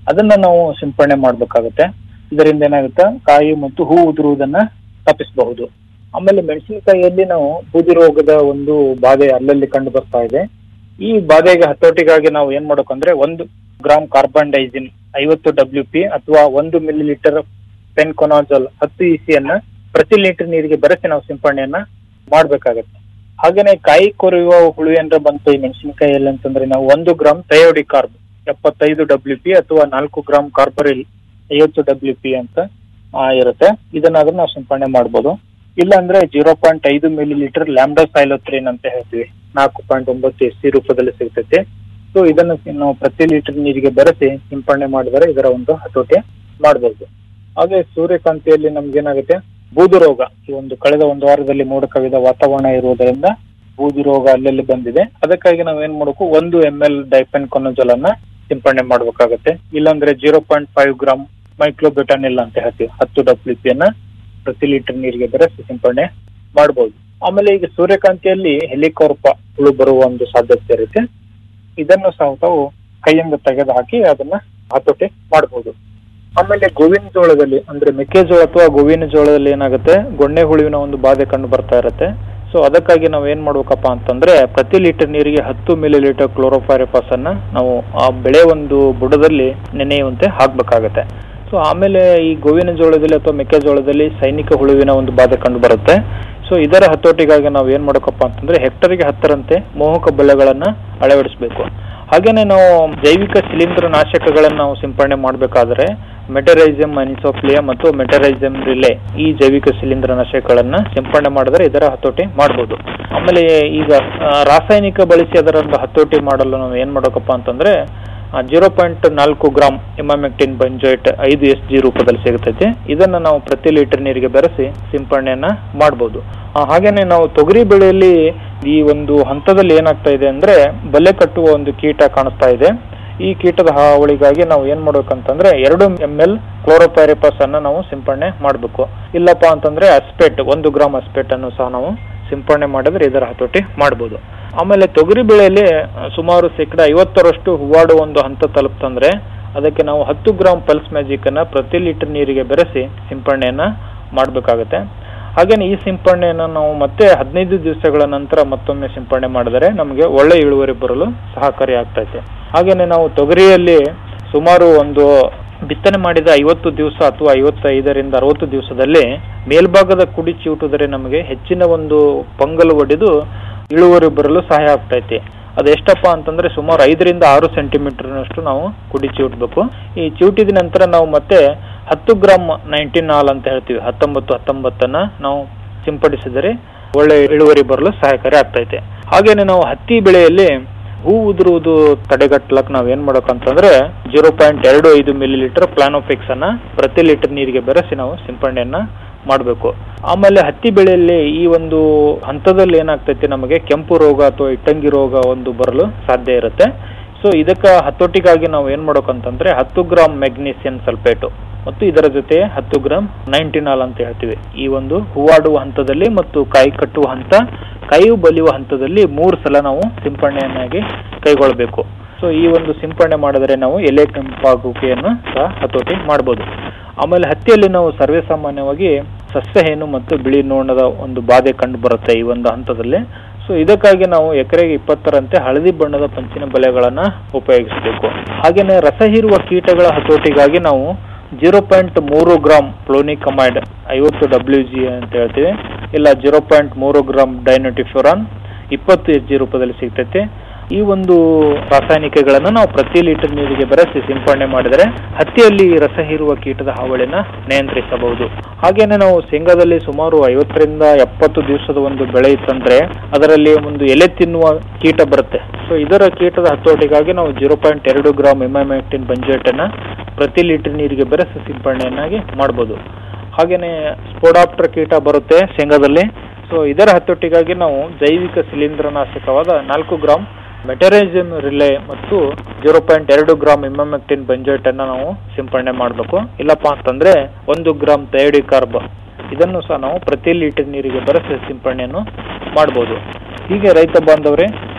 ಅದನ್ನ ನಾವು ಸಿಂಪಡಣೆ ಮಾಡ್ಬೇಕಾಗುತ್ತೆ ಇದರಿಂದ ಏನಾಗುತ್ತೆ ಕಾಯಿ ಮತ್ತು ಹೂ ಉದುರುವುದನ್ನ ತಪ್ಪಿಸಬಹುದು ಆಮೇಲೆ ಮೆಣಸಿನಕಾಯಿಯಲ್ಲಿ ನಾವು ಬೂದಿ ರೋಗದ ಒಂದು ಬಾಧೆ ಅಲ್ಲಲ್ಲಿ ಕಂಡು ಬರ್ತಾ ಇದೆ ಈ ಬಾಧೆಗೆ ಹತೋಟಿಗಾಗಿ ನಾವು ಏನ್ ಮಾಡ್ಬೇಕಂದ್ರೆ ಒಂದು ಗ್ರಾಮ್ ಕಾರ್ಬನ್ ಡೈಸಿನ್ ಐವತ್ತು ಡಬ್ಲ್ಯೂ ಪಿ ಅಥವಾ ಒಂದು ಮಿಲಿ ಲೀಟರ್ ಪೆನ್ಕೊನಾಜಲ್ ಹತ್ತು ಇಸಿ ಅನ್ನ ಪ್ರತಿ ಲೀಟರ್ ನೀರಿಗೆ ಬೆರೆಸಿ ನಾವು ಸಿಂಪಡಣೆಯನ್ನ ಮಾಡ್ಬೇಕಾಗತ್ತೆ ಹಾಗೇನೆ ಕಾಯಿ ಕೊರೆಯುವ ಹುಳು ಏನಾರ ಬಂತು ಈ ಮೆಣಸಿನಕಾಯಿಯಲ್ಲಿ ಅಂತಂದ್ರೆ ನಾವು ಒಂದು ಗ್ರಾಮ್ ಥಯೋಡಿ ಕಾರ್ಬ್ ಎಪ್ಪತ್ತೈದು ಡಬ್ಲ್ಯೂ ಪಿ ಅಥವಾ ನಾಲ್ಕು ಗ್ರಾಮ್ ಕಾರ್ಬರಿಲ್ ಐವತ್ತು ಡಬ್ಲ್ಯೂ ಪಿ ಅಂತ ಆ, ಇರುತ್ತೆ ಇದನ್ನಾದ್ರೂ ನಾವು ಸಿಂಪಡಣೆ ಮಾಡ್ಬೋದು ಇಲ್ಲ ಅಂದ್ರೆ ಜೀರೋ ಪಾಯಿಂಟ್ ಐದು ಮಿಲಿ ಲೀಟರ್ ಲ್ಯಾಂಬ್ಡಾ ಸೈಲೋತ್ರಿನ್ ಅಂತ ಹೇಳ್ತೀವಿ ನಾಲ್ಕು ಪಾಯಿಂಟ್ ಒಂಬತ್ತು ಎಸ್ ಸಿ ರೂಪದಲ್ಲಿ ಸಿಗ್ತೈತೆ ಸೊ ಇದನ್ನ ನಾವು ಪ್ರತಿ ಲೀಟರ್ ನೀರಿಗೆ ಬೆರೆಸಿ ಸಿಂಪಡಣೆ ಮಾಡಿದರೆ ಇದರ ಒಂದು ಹತೋಟಿ ಮಾಡಬಹುದು ಹಾಗೆ ಸೂರ್ಯಕಾಂತಿಯಲ್ಲಿ ನಮ್ಗೆ ಏನಾಗುತ್ತೆ ಬೂದು ರೋಗ ಈ ಒಂದು ಕಳೆದ ಒಂದು ವಾರದಲ್ಲಿ ಮೋಡ ಕವಿದ ವಾತಾವರಣ ಇರುವುದರಿಂದ ಬೂದು ರೋಗ ಅಲ್ಲಲ್ಲಿ ಬಂದಿದೆ ಅದಕ್ಕಾಗಿ ನಾವು ಏನ್ ಮಾಡಬೇಕು ಒಂದು ಎಂ ಎಲ್ ಡೈಪೆನ್ ಕೊನೋಜಲ್ ಅನ್ನ ಸಿಂಪಡಣೆ ಮಾಡ್ಬೇಕಾಗತ್ತೆ ಇಲ್ಲಾಂದ್ರೆ zero point five gram myclobutanil ಅಂತ ಹೇಳ್ತೀವಿ ಹತ್ತು ಡಬ್ಲ್ಯೂ ಪಿ ಅನ್ನ ಪ್ರತಿ ಲೀಟರ್ ನೀರಿಗೆ ಬೆರೆಸಿ ಸಿಂಪಡಣೆ ಮಾಡಬಹುದು ಆಮೇಲೆ ಈಗ ಸೂರ್ಯಕಾಂತಿಯಲ್ಲಿ ಹೆಲಿಕೋರ್ಪ ಹುಳು ಬರುವ ಒಂದು ಸಾಧ್ಯತೆ ಇರುತ್ತೆ ಇದನ್ನು ಸಹ ತಾವು ಕೈಯಿಂದ ತೆಗೆದು ಹಾಕಿ ಅದನ್ನ ಹತೋಟಿ ಮಾಡಬಹುದು ಆಮೇಲೆ ಗೋವಿನ ಜೋಳದಲ್ಲಿ ಅಂದ್ರೆ ಮೆಕ್ಕೆಜೋಳ ಅಥವಾ ಗೋವಿನ ಜೋಳದಲ್ಲಿ ಏನಾಗುತ್ತೆ ಗೊಣ್ಣೆ ಹುಳುವಿನ ಒಂದು ಬಾಧೆ ಕಂಡು ಬರ್ತಾ ಇರುತ್ತೆ ಸೊ ಅದಕ್ಕಾಗಿ ನಾವು ಏನ್ ಮಾಡ್ಬೇಕಪ್ಪ ಅಂತಂದ್ರೆ ಪ್ರತಿ ಲೀಟರ್ ನೀರಿಗೆ ಹತ್ತು ಮಿಲಿ ಲೀಟರ್ ಕ್ಲೋರೋಫೈರಿಫಾಸ್ ಅನ್ನ ನಾವು ಆ ಬೆಳೆ ಒಂದು ಬುಡದಲ್ಲಿ ನೆನೆಯುವಂತೆ ಹಾಕ್ಬೇಕಾಗತ್ತೆ ಸೊ ಆಮೇಲೆ ಈ ಗೋವಿನ ಜೋಳದಲ್ಲಿ ಅಥವಾ ಮೆಕ್ಕೆಜೋಳದಲ್ಲಿ ಸೈನಿಕ ಹುಳುವಿನ ಒಂದು ಬಾಧೆ ಕಂಡು ಬರುತ್ತೆ ಸೊ ಇದರ ಹತೋಟಿಗಾಗಿ ನಾವು ಏನ್ ಮಾಡಬೇಕಪ್ಪ ಅಂತಂದ್ರೆ ಹೆಕ್ಟರ್ಗೆ ಹತ್ತರಂತೆ ಮೋಹಕ ಬಲೆಗಳನ್ನ ಅಳವಡಿಸಬೇಕು ಹಾಗೇನೆ ನಾವು ಜೈವಿಕ ಶಿಲೀಂಧ್ರ ನಾಶಕಗಳನ್ನ ನಾವು ಸಿಂಪಡಣೆ ಮಾಡಬೇಕಾದ್ರೆ ಮೆಟರೈಸಮ್ ಅನಿಸೋಫ್ಲಿಯಾ ಮತ್ತು ಮೆಟರೈಸಮ್ ರಿಲೆ ಈ ಜೈವಿಕ ಶಿಲೀಂಧ್ರ ನಾಶಕಗಳನ್ನ ಸಿಂಪಡಣೆ ಮಾಡಿದ್ರೆ ಇದರ ಹತೋಟಿ ಮಾಡಬಹುದು ಆಮೇಲೆ ಈಗ ಆ, ರಾಸಾಯನಿಕ ಬಳಸಿ ಅದರ ಒಂದು ಹತೋಟಿ ಮಾಡಲು ನಾವು ಏನ್ ಮಾಡಬೇಕಪ್ಪ ಅಂತಂದ್ರೆ ಜೀರೋ ಪಾಯಿಂಟ್ ನಾಲ್ಕು ಗ್ರಾಮ್ ಇಮಾಮೆಕ್ಟಿನ್ ಬಂಜೋಯಿಟ್ ಐದು ಎಸ್ ಜಿ ರೂಪದಲ್ಲಿ ಸಿಗುತ್ತೈತೆ ಇದನ್ನ ನಾವು ಪ್ರತಿ ಲೀಟರ್ ನೀರಿಗೆ ಬೆರೆಸಿ ಸಿಂಪಡಣೆಯನ್ನ ಮಾಡಬಹುದು ಹಾಗೇನೆ ನಾವು ತೊಗರಿ ಬೆಳೆಯಲ್ಲಿ ಈ ಒಂದು ಹಂತದಲ್ಲಿ ಏನಾಗ್ತಾ ಇದೆ ಅಂದ್ರೆ ಬಲೆ ಕಟ್ಟುವ ಒಂದು ಕೀಟ ಕಾಣಿಸ್ತಾ ಇದೆ ಈ ಕೀಟದ ಹಾವಳಿಗಾಗಿ ನಾವು ಏನ್ ಮಾಡ್ಬೇಕಂತಂದ್ರೆ ಎರಡು ಎಂ ಎಲ್ ಕ್ಲೋರೋಪೈರಿಪಸ್ ಅನ್ನ ನಾವು ಸಿಂಪಡಣೆ ಮಾಡಬೇಕು ಇಲ್ಲಪ್ಪ ಅಂತಂದ್ರೆ ಅಸ್ಪೆಟ್ ಒಂದು ಗ್ರಾಮ್ ಅಸ್ಪೆಟ್ ಅನ್ನು ಸಹ ನಾವು ಸಿಂಪಡಣೆ ಮಾಡಿದ್ರೆ ಇದರ ಹತೋಟಿ ಮಾಡಬಹುದು ಆಮೇಲೆ ತೊಗರಿ ಬೆಳೆಯಲ್ಲಿ ಆ, ಸುಮಾರು ಶೇಕಡ ಐವತ್ತರಷ್ಟು ಹೂವಾಡುವ ಒಂದು ಹಂತ ತಲುಪ್ತಂದ್ರೆ ಅದಕ್ಕೆ ನಾವು ಹತ್ತು ಗ್ರಾಮ್ ಪಲ್ಸ್ ಮ್ಯಾಜಿಕ್ ಅನ್ನ ಪ್ರತಿ ಲೀಟರ್ ನೀರಿಗೆ ಬೆರೆಸಿ ಸಿಂಪಡಣೆಯನ್ನ ಮಾಡಬೇಕಾಗುತ್ತೆ ಹಾಗೇನೆ ಈ ಸಿಂಪಡಣೆಯನ್ನ ನಾವು ಮತ್ತೆ ಹದಿನೈದು ದಿವಸಗಳ ನಂತರ ಮತ್ತೊಮ್ಮೆ ಸಿಂಪಡಣೆ ಮಾಡಿದರೆ ನಮಗೆ ಒಳ್ಳೆ ಇಳುವರಿ ಬರಲು ಸಹಕಾರಿ ಆಗ್ತೈತೆ ಹಾಗೇನೆ ನಾವು ತೊಗರಿಯಲ್ಲಿ ಸುಮಾರು ಒಂದು ಬಿತ್ತನೆ ಮಾಡಿದ ಐವತ್ತು ದಿವಸ ಅಥವಾ ಐವತ್ತೈದರಿಂದ ಅರವತ್ತು ದಿವಸದಲ್ಲಿ ಮೇಲ್ಭಾಗದ ಕುಡಿ ಚಿವುಟಿದರೆ ನಮಗೆ ಹೆಚ್ಚಿನ ಒಂದು ಪೊಂಗಲು ಒಡೆದು ಇಳುವರಿ ಬರಲು ಸಹಾಯ ಆಗ್ತೈತಿ ಅದೆಷ್ಟಪ್ಪ ಅಂತಂದ್ರೆ ಸುಮಾರು ಐದರಿಂದ ಆರು ಸೆಂಟಿಮೀಟರ್ನಷ್ಟು ನಾವು ಕುಡಿ ಚಿವುಟ್ಬೇಕು ಈ ಚಿವುಟಿದ ನಂತರ ನಾವು ಮತ್ತೆ ಹತ್ತು ಗ್ರಾಮ್ ನೈನ್ಟೀನ್ ಹಾಲ್ ಅಂತ ಹೇಳ್ತೀವಿ ಹತ್ತೊಂಬತ್ತು ಹತ್ತೊಂಬತ್ತನ್ನ ನಾವು ಸಿಂಪಡಿಸಿದರೆ ಒಳ್ಳೆ ಇಳುವರಿ ಬರಲು ಸಹಾಯಕಾರಿ ಆಗ್ತೈತೆ ಹಾಗೇನೆ ನಾವು ಹತ್ತಿ ಬೆಳೆಯಲ್ಲಿ ಹೂ ಉದುರುವುದು ತಡೆಗಟ್ಟಲಕ್ ನಾವ್ ಏನ್ ಮಾಡ್ಬೇಕಂತಂದ್ರೆ ಜೀರೋ ಪಾಯಿಂಟ್ ಎರಡು ಐದು ಮಿಲಿ ಲೀಟರ್ ಪ್ಲಾನೋಫಿಕ್ಸ್ ಅನ್ನ ಪ್ರತಿ ಲೀಟರ್ ನೀರಿಗೆ ಬೆರೆಸಿ ನಾವು ಸಿಂಪಡಣೆಯನ್ನ ಮಾಡಬೇಕು ಆಮೇಲೆ ಹತ್ತಿ ಬೆಳೆಯಲ್ಲಿ ಈ ಒಂದು ಹಂತದಲ್ಲಿ ಏನಾಗ್ತೈತಿ ನಮಗೆ ಕೆಂಪು ರೋಗ ಅಥವಾ ಇಟ್ಟಂಗಿ ರೋಗ ಒಂದು ಬರಲು ಸಾಧ್ಯ ಇರುತ್ತೆ ಸೊ ಇದಕ್ಕ ಹತೋಟಿಗಾಗಿ ನಾವು ಏನ್ ಮಾಡ್ಬೇಕಂತಂದ್ರೆ ಹತ್ತು ಗ್ರಾಮ್ ಮೆಗ್ನೀಸಿಯಂ ಸಲ್ಫೇಟು ಮತ್ತು ಇದರ ಜೊತೆ ಹತ್ತು ಗ್ರಾಮ್ ನೈಂಟಿನಾಲ್ ಅಂತ ಹೇಳ್ತೀವಿ ಈ ಒಂದು ಹೂವಾಡುವ ಹಂತದಲ್ಲಿ ಮತ್ತು ಕಾಯಿ ಕಟ್ಟುವ ಹಂತ ಕಾಯಿ ಬಲಿಯುವ ಹಂತದಲ್ಲಿ ಮೂರು ಸಲ ನಾವು ಸಿಂಪಡಣೆಯನ್ನಾಗಿ ಕೈಗೊಳ್ಳಬೇಕು ಸೊ ಈ ಒಂದು ಸಿಂಪಡಣೆ ಮಾಡಿದರೆ ನಾವು ಎಲೆ ಕೆಂಪಾಗುವಿಕೆಯನ್ನು ಸಹ ಹತೋಟಿ ಮಾಡಬಹುದು ಆಮೇಲೆ ಹತ್ತಿಯಲ್ಲಿ ನಾವು ಸರ್ವೇ ಸಾಮಾನ್ಯವಾಗಿ ಸಸ್ಯಹೇನು ಮತ್ತು ಬಿಳಿ ನೋಣದ ಒಂದು ಬಾಧೆ ಕಂಡು ಬರುತ್ತೆ ಈ ಒಂದು ಹಂತದಲ್ಲಿ ಸೊ ಇದಕ್ಕಾಗಿ ನಾವು ಎಕರೆಗೆ ಇಪ್ಪತ್ತರಂತೆ ಹಳದಿ ಬಣ್ಣದ ಪಂಚಿನ ಬಲೆಗಳನ್ನ ಉಪಯೋಗಿಸಬೇಕು ಹಾಗೇನೆ ರಸ ಹೀರುವ ಕೀಟಗಳ ಹತೋಟಿಗಾಗಿ ನಾವು ಜೀರೋ ಪಾಯಿಂಟ್ ಮೂರು ಗ್ರಾಮ್ ಪ್ಲೋನಿಕಮೈಡ್ ಐವತ್ತು ಡಬ್ಲ್ಯೂ ಜಿ ಅಂತ ಹೇಳ್ತೀವಿ ಇಲ್ಲ ಜೀರೋ ಪಾಯಿಂಟ್ ಮೂರು ಗ್ರಾಮ್ ಡೈನೋಟಿಫ್ಯೂರಾನ್ ಇಪ್ಪತ್ತು ಎಚ್ ಜಿ ರೂಪದಲ್ಲಿ ಸಿಗ್ತೈತೆ ಈ ಒಂದು ರಾಸಾಯನಿಕಗಳನ್ನು ನಾವು ಪ್ರತಿ ಲೀಟರ್ ನೀರಿಗೆ ಬೆರೆಸಿ ಸಿಂಪಡಣೆ ಮಾಡಿದರೆ ಹತ್ತಿಯಲ್ಲಿ ರಸ ಹೀರುವ ಕೀಟದ ಹಾವಳಿನ ನಿಯಂತ್ರಿಸಬಹುದು ಹಾಗೇನೆ ನಾವು ಶೇಂಗಾದಲ್ಲಿ ಸುಮಾರು ಐವತ್ತರಿಂದ ಎಪ್ಪತ್ತು ದಿವಸದ ಒಂದು ಬೆಳೆ ಇತ್ತಂದ್ರೆ ಅದರಲ್ಲಿ ಒಂದು ಎಲೆ ತಿನ್ನುವ ಕೀಟ ಬರುತ್ತೆ ಸೊ ಇದರ ಕೀಟದ ಹತೋಟಿಗಾಗಿ ನಾವು ಜೀರೋ ಪಾಯಿಂಟ್ ಎರಡು ಗ್ರಾಮ್ ಇಮಾಮೆಕ್ಟಿನ್ ಬಂಜೇಟ್ ಅನ್ನ ಪ್ರತಿ ಲೀಟರ್ ನೀರಿಗೆ ಬೆರೆಸಿ ಸಿಂಪಡಣೆಯನ್ನಾಗಿ ಮಾಡಬಹುದು ಹಾಗೇನೆ ಸ್ಪೋಡಾಪ್ಟರ್ ಕೀಟ ಬರುತ್ತೆ ಶೇಂಗಾದಲ್ಲಿ ಸೊ ಇದರ ಹತೋಟಿಗಾಗಿ ನಾವು ಜೈವಿಕ ಶಿಲೀಂಧ್ರನಾಶಕವಾದ ನಾಲ್ಕು ಗ್ರಾಮ್ ಮೆಟರೈಸಮ್ ರಿಲೆ ಮತ್ತು ಜೀರೋ ಪಾಯಿಂಟ್ ಎರಡು ಗ್ರಾಮ್ ಇಮಾಮೆಕ್ಟಿನ್ ಬಂಜೇಟ್ ಅನ್ನ ನಾವು ಸಿಂಪಡಣೆ ಮಾಡಬೇಕು ಇಲ್ಲಪ್ಪ ಅಂತಂದ್ರೆ ಒಂದು ಗ್ರಾಮ್ ಥೈಡಿ ಕಾರ್ಬ್ ಇದನ್ನು ಸಹ ನಾವು ಪ್ರತಿ ಲೀಟರ್ ನೀರಿಗೆ ಬೆರೆಸಿ ಸಿಂಪಡಣೆಯನ್ನು ಮಾಡಬಹುದು ಹೀಗೆ ರೈತ ಬಾಂಧವರೇ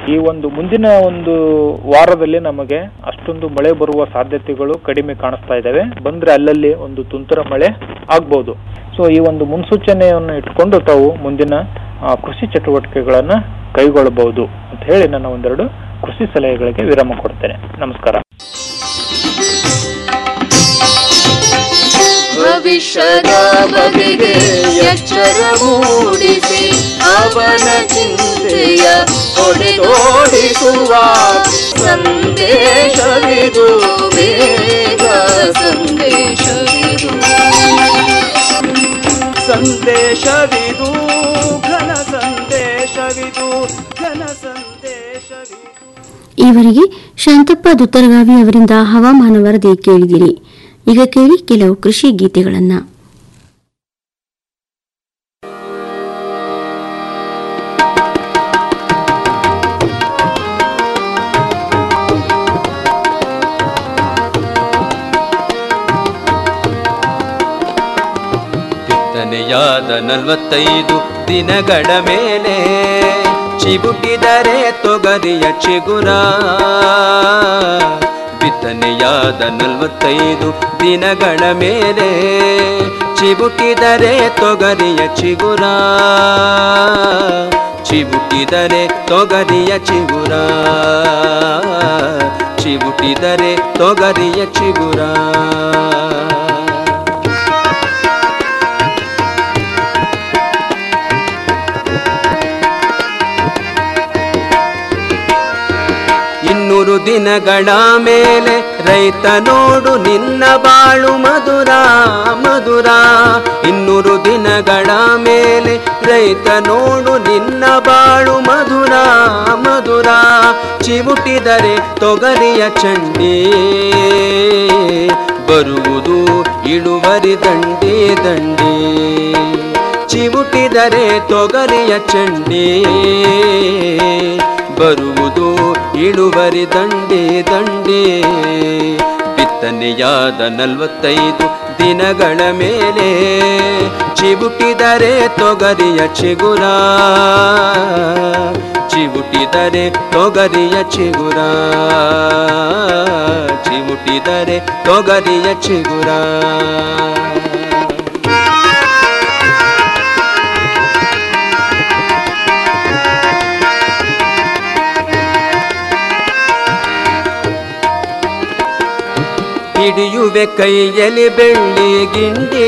ಈ ಒಂದು ಮುಂದಿನ ಒಂದು ವಾರದಲ್ಲಿ ನಮಗೆ ಅಷ್ಟೊಂದು ಮಳೆ ಬರುವ ಸಾಧ್ಯತೆಗಳು ಕಡಿಮೆ ಕಾಣಿಸ್ತಾ ಇದ್ದಾವೆ ಬಂದ್ರೆ ಅಲ್ಲಲ್ಲಿ ಒಂದು ತುಂತರ ಮಳೆ ಆಗ್ಬೋದು ಸೊ ಈ ಒಂದು ಮುನ್ಸೂಚನೆಯನ್ನು ಇಟ್ಕೊಂಡು ತಾವು ಮುಂದಿನ ಆ, ಕೃಷಿ ಚಟುವಟಿಕೆಗಳನ್ನ ಕೈಗೊಳ್ಳಬಹುದು ಅಂತ ಹೇಳಿ ನನ್ನ ಒಂದೆರಡು ಕೃಷಿ ಸಲಹೆಗಳಿಗೆ ವಿರಾಮ ಕೊಡ್ತೇನೆ ನಮಸ್ಕಾರ ಭವಿಷ್ಯದ ಬಗೆಗೆ ಎಚ್ಚರ ಮೂಡಿಸಿ ಅವನ ಚಿಂತೆಯ ಹೊಡೆದೋಡಿಸುವ ಸಂದೇಶವಿದು ಬೇಗ ಸಂದೇಶವಿದು ಸಂದೇಶವಿದು ಘನ ಸಂದೇಶವಿದು ಘನ ಸಂದೇಶವಿದು ಈವರೆಗೆ ಶಾಂತಪ್ಪ ದುತ್ತರಗಾವಿ ಅವರಿಂದ ಹವಾಮಾನ ವರದಿ ಕೇಳಿದಿರಿ ಈಗ ಕೇಳಿ ಕೆಲವು ಕೃಷಿ ಗೀತೆಗಳನ್ನ ಬಿತ್ತನೆಯಾದ ನಲವತ್ತೈದು ದಿನಗಳ ಮೇಲೆ ಚಿಬುಟಿದರೆ ತೊಗರಿಯ ಚಿಗುರ ಬಿತ್ತನೆಯಾದ ನಲವತ್ತೈದು ದಿನಗಳ ಮೇಲೆ ಚಿಬುಟಿದರೆ ತೊಗರಿಯ ಚಿಗುರ ಚಿಬುಟಿದರೆ ತೊಗರಿಯ ಚಿಗುರ ಚಿಬುಟಿದರೆ ತೊಗರಿಯ ಚಿಗುರ ಇನ್ನೂರು ದಿನಗಳ ಮೇಲೆ ರೈತ ನೋಡು ನಿನ್ನ ಬಾಳು ಮಧುರ ಮಧುರ ಇನ್ನೂರು ದಿನಗಳ ಮೇಲೆ ರೈತ ನೋಡು ನಿನ್ನ ಬಾಳು ಮಧುರ ಮಧುರ ಚಿವುಟಿದರೆ ತೊಗರಿಯ ಚಂಡಿ ಬರುವುದು ಇಳುವರಿ ದಂಡಿ ದಂಡಿ ಚಿವುಟಿದರೆ ತೊಗರಿಯ ಚಂಡಿ ಬರುವುದು ಇಳುವರಿ ದಂಡೆ ದಂಡೆ ಬಿತ್ತನೆಯಾದ ನಲವತ್ತೈದು ದಿನಗಳ ಮೇಲೆ ಚಿವುಟಿದರೆ ತೊಗರಿಯ ಚಿಗುರ ಚಿವುಟಿದರೆ ತೊಗರಿಯ ಚಿಗುರ ಚಿವುಟಿದರೆ ತೊಗರಿಯ ಚಿಗುರ ಹಿಡಿಯುವೆ ಕೈಯಲ್ಲಿ ಬೆಳ್ಳಿ ಗಿಂಡಿ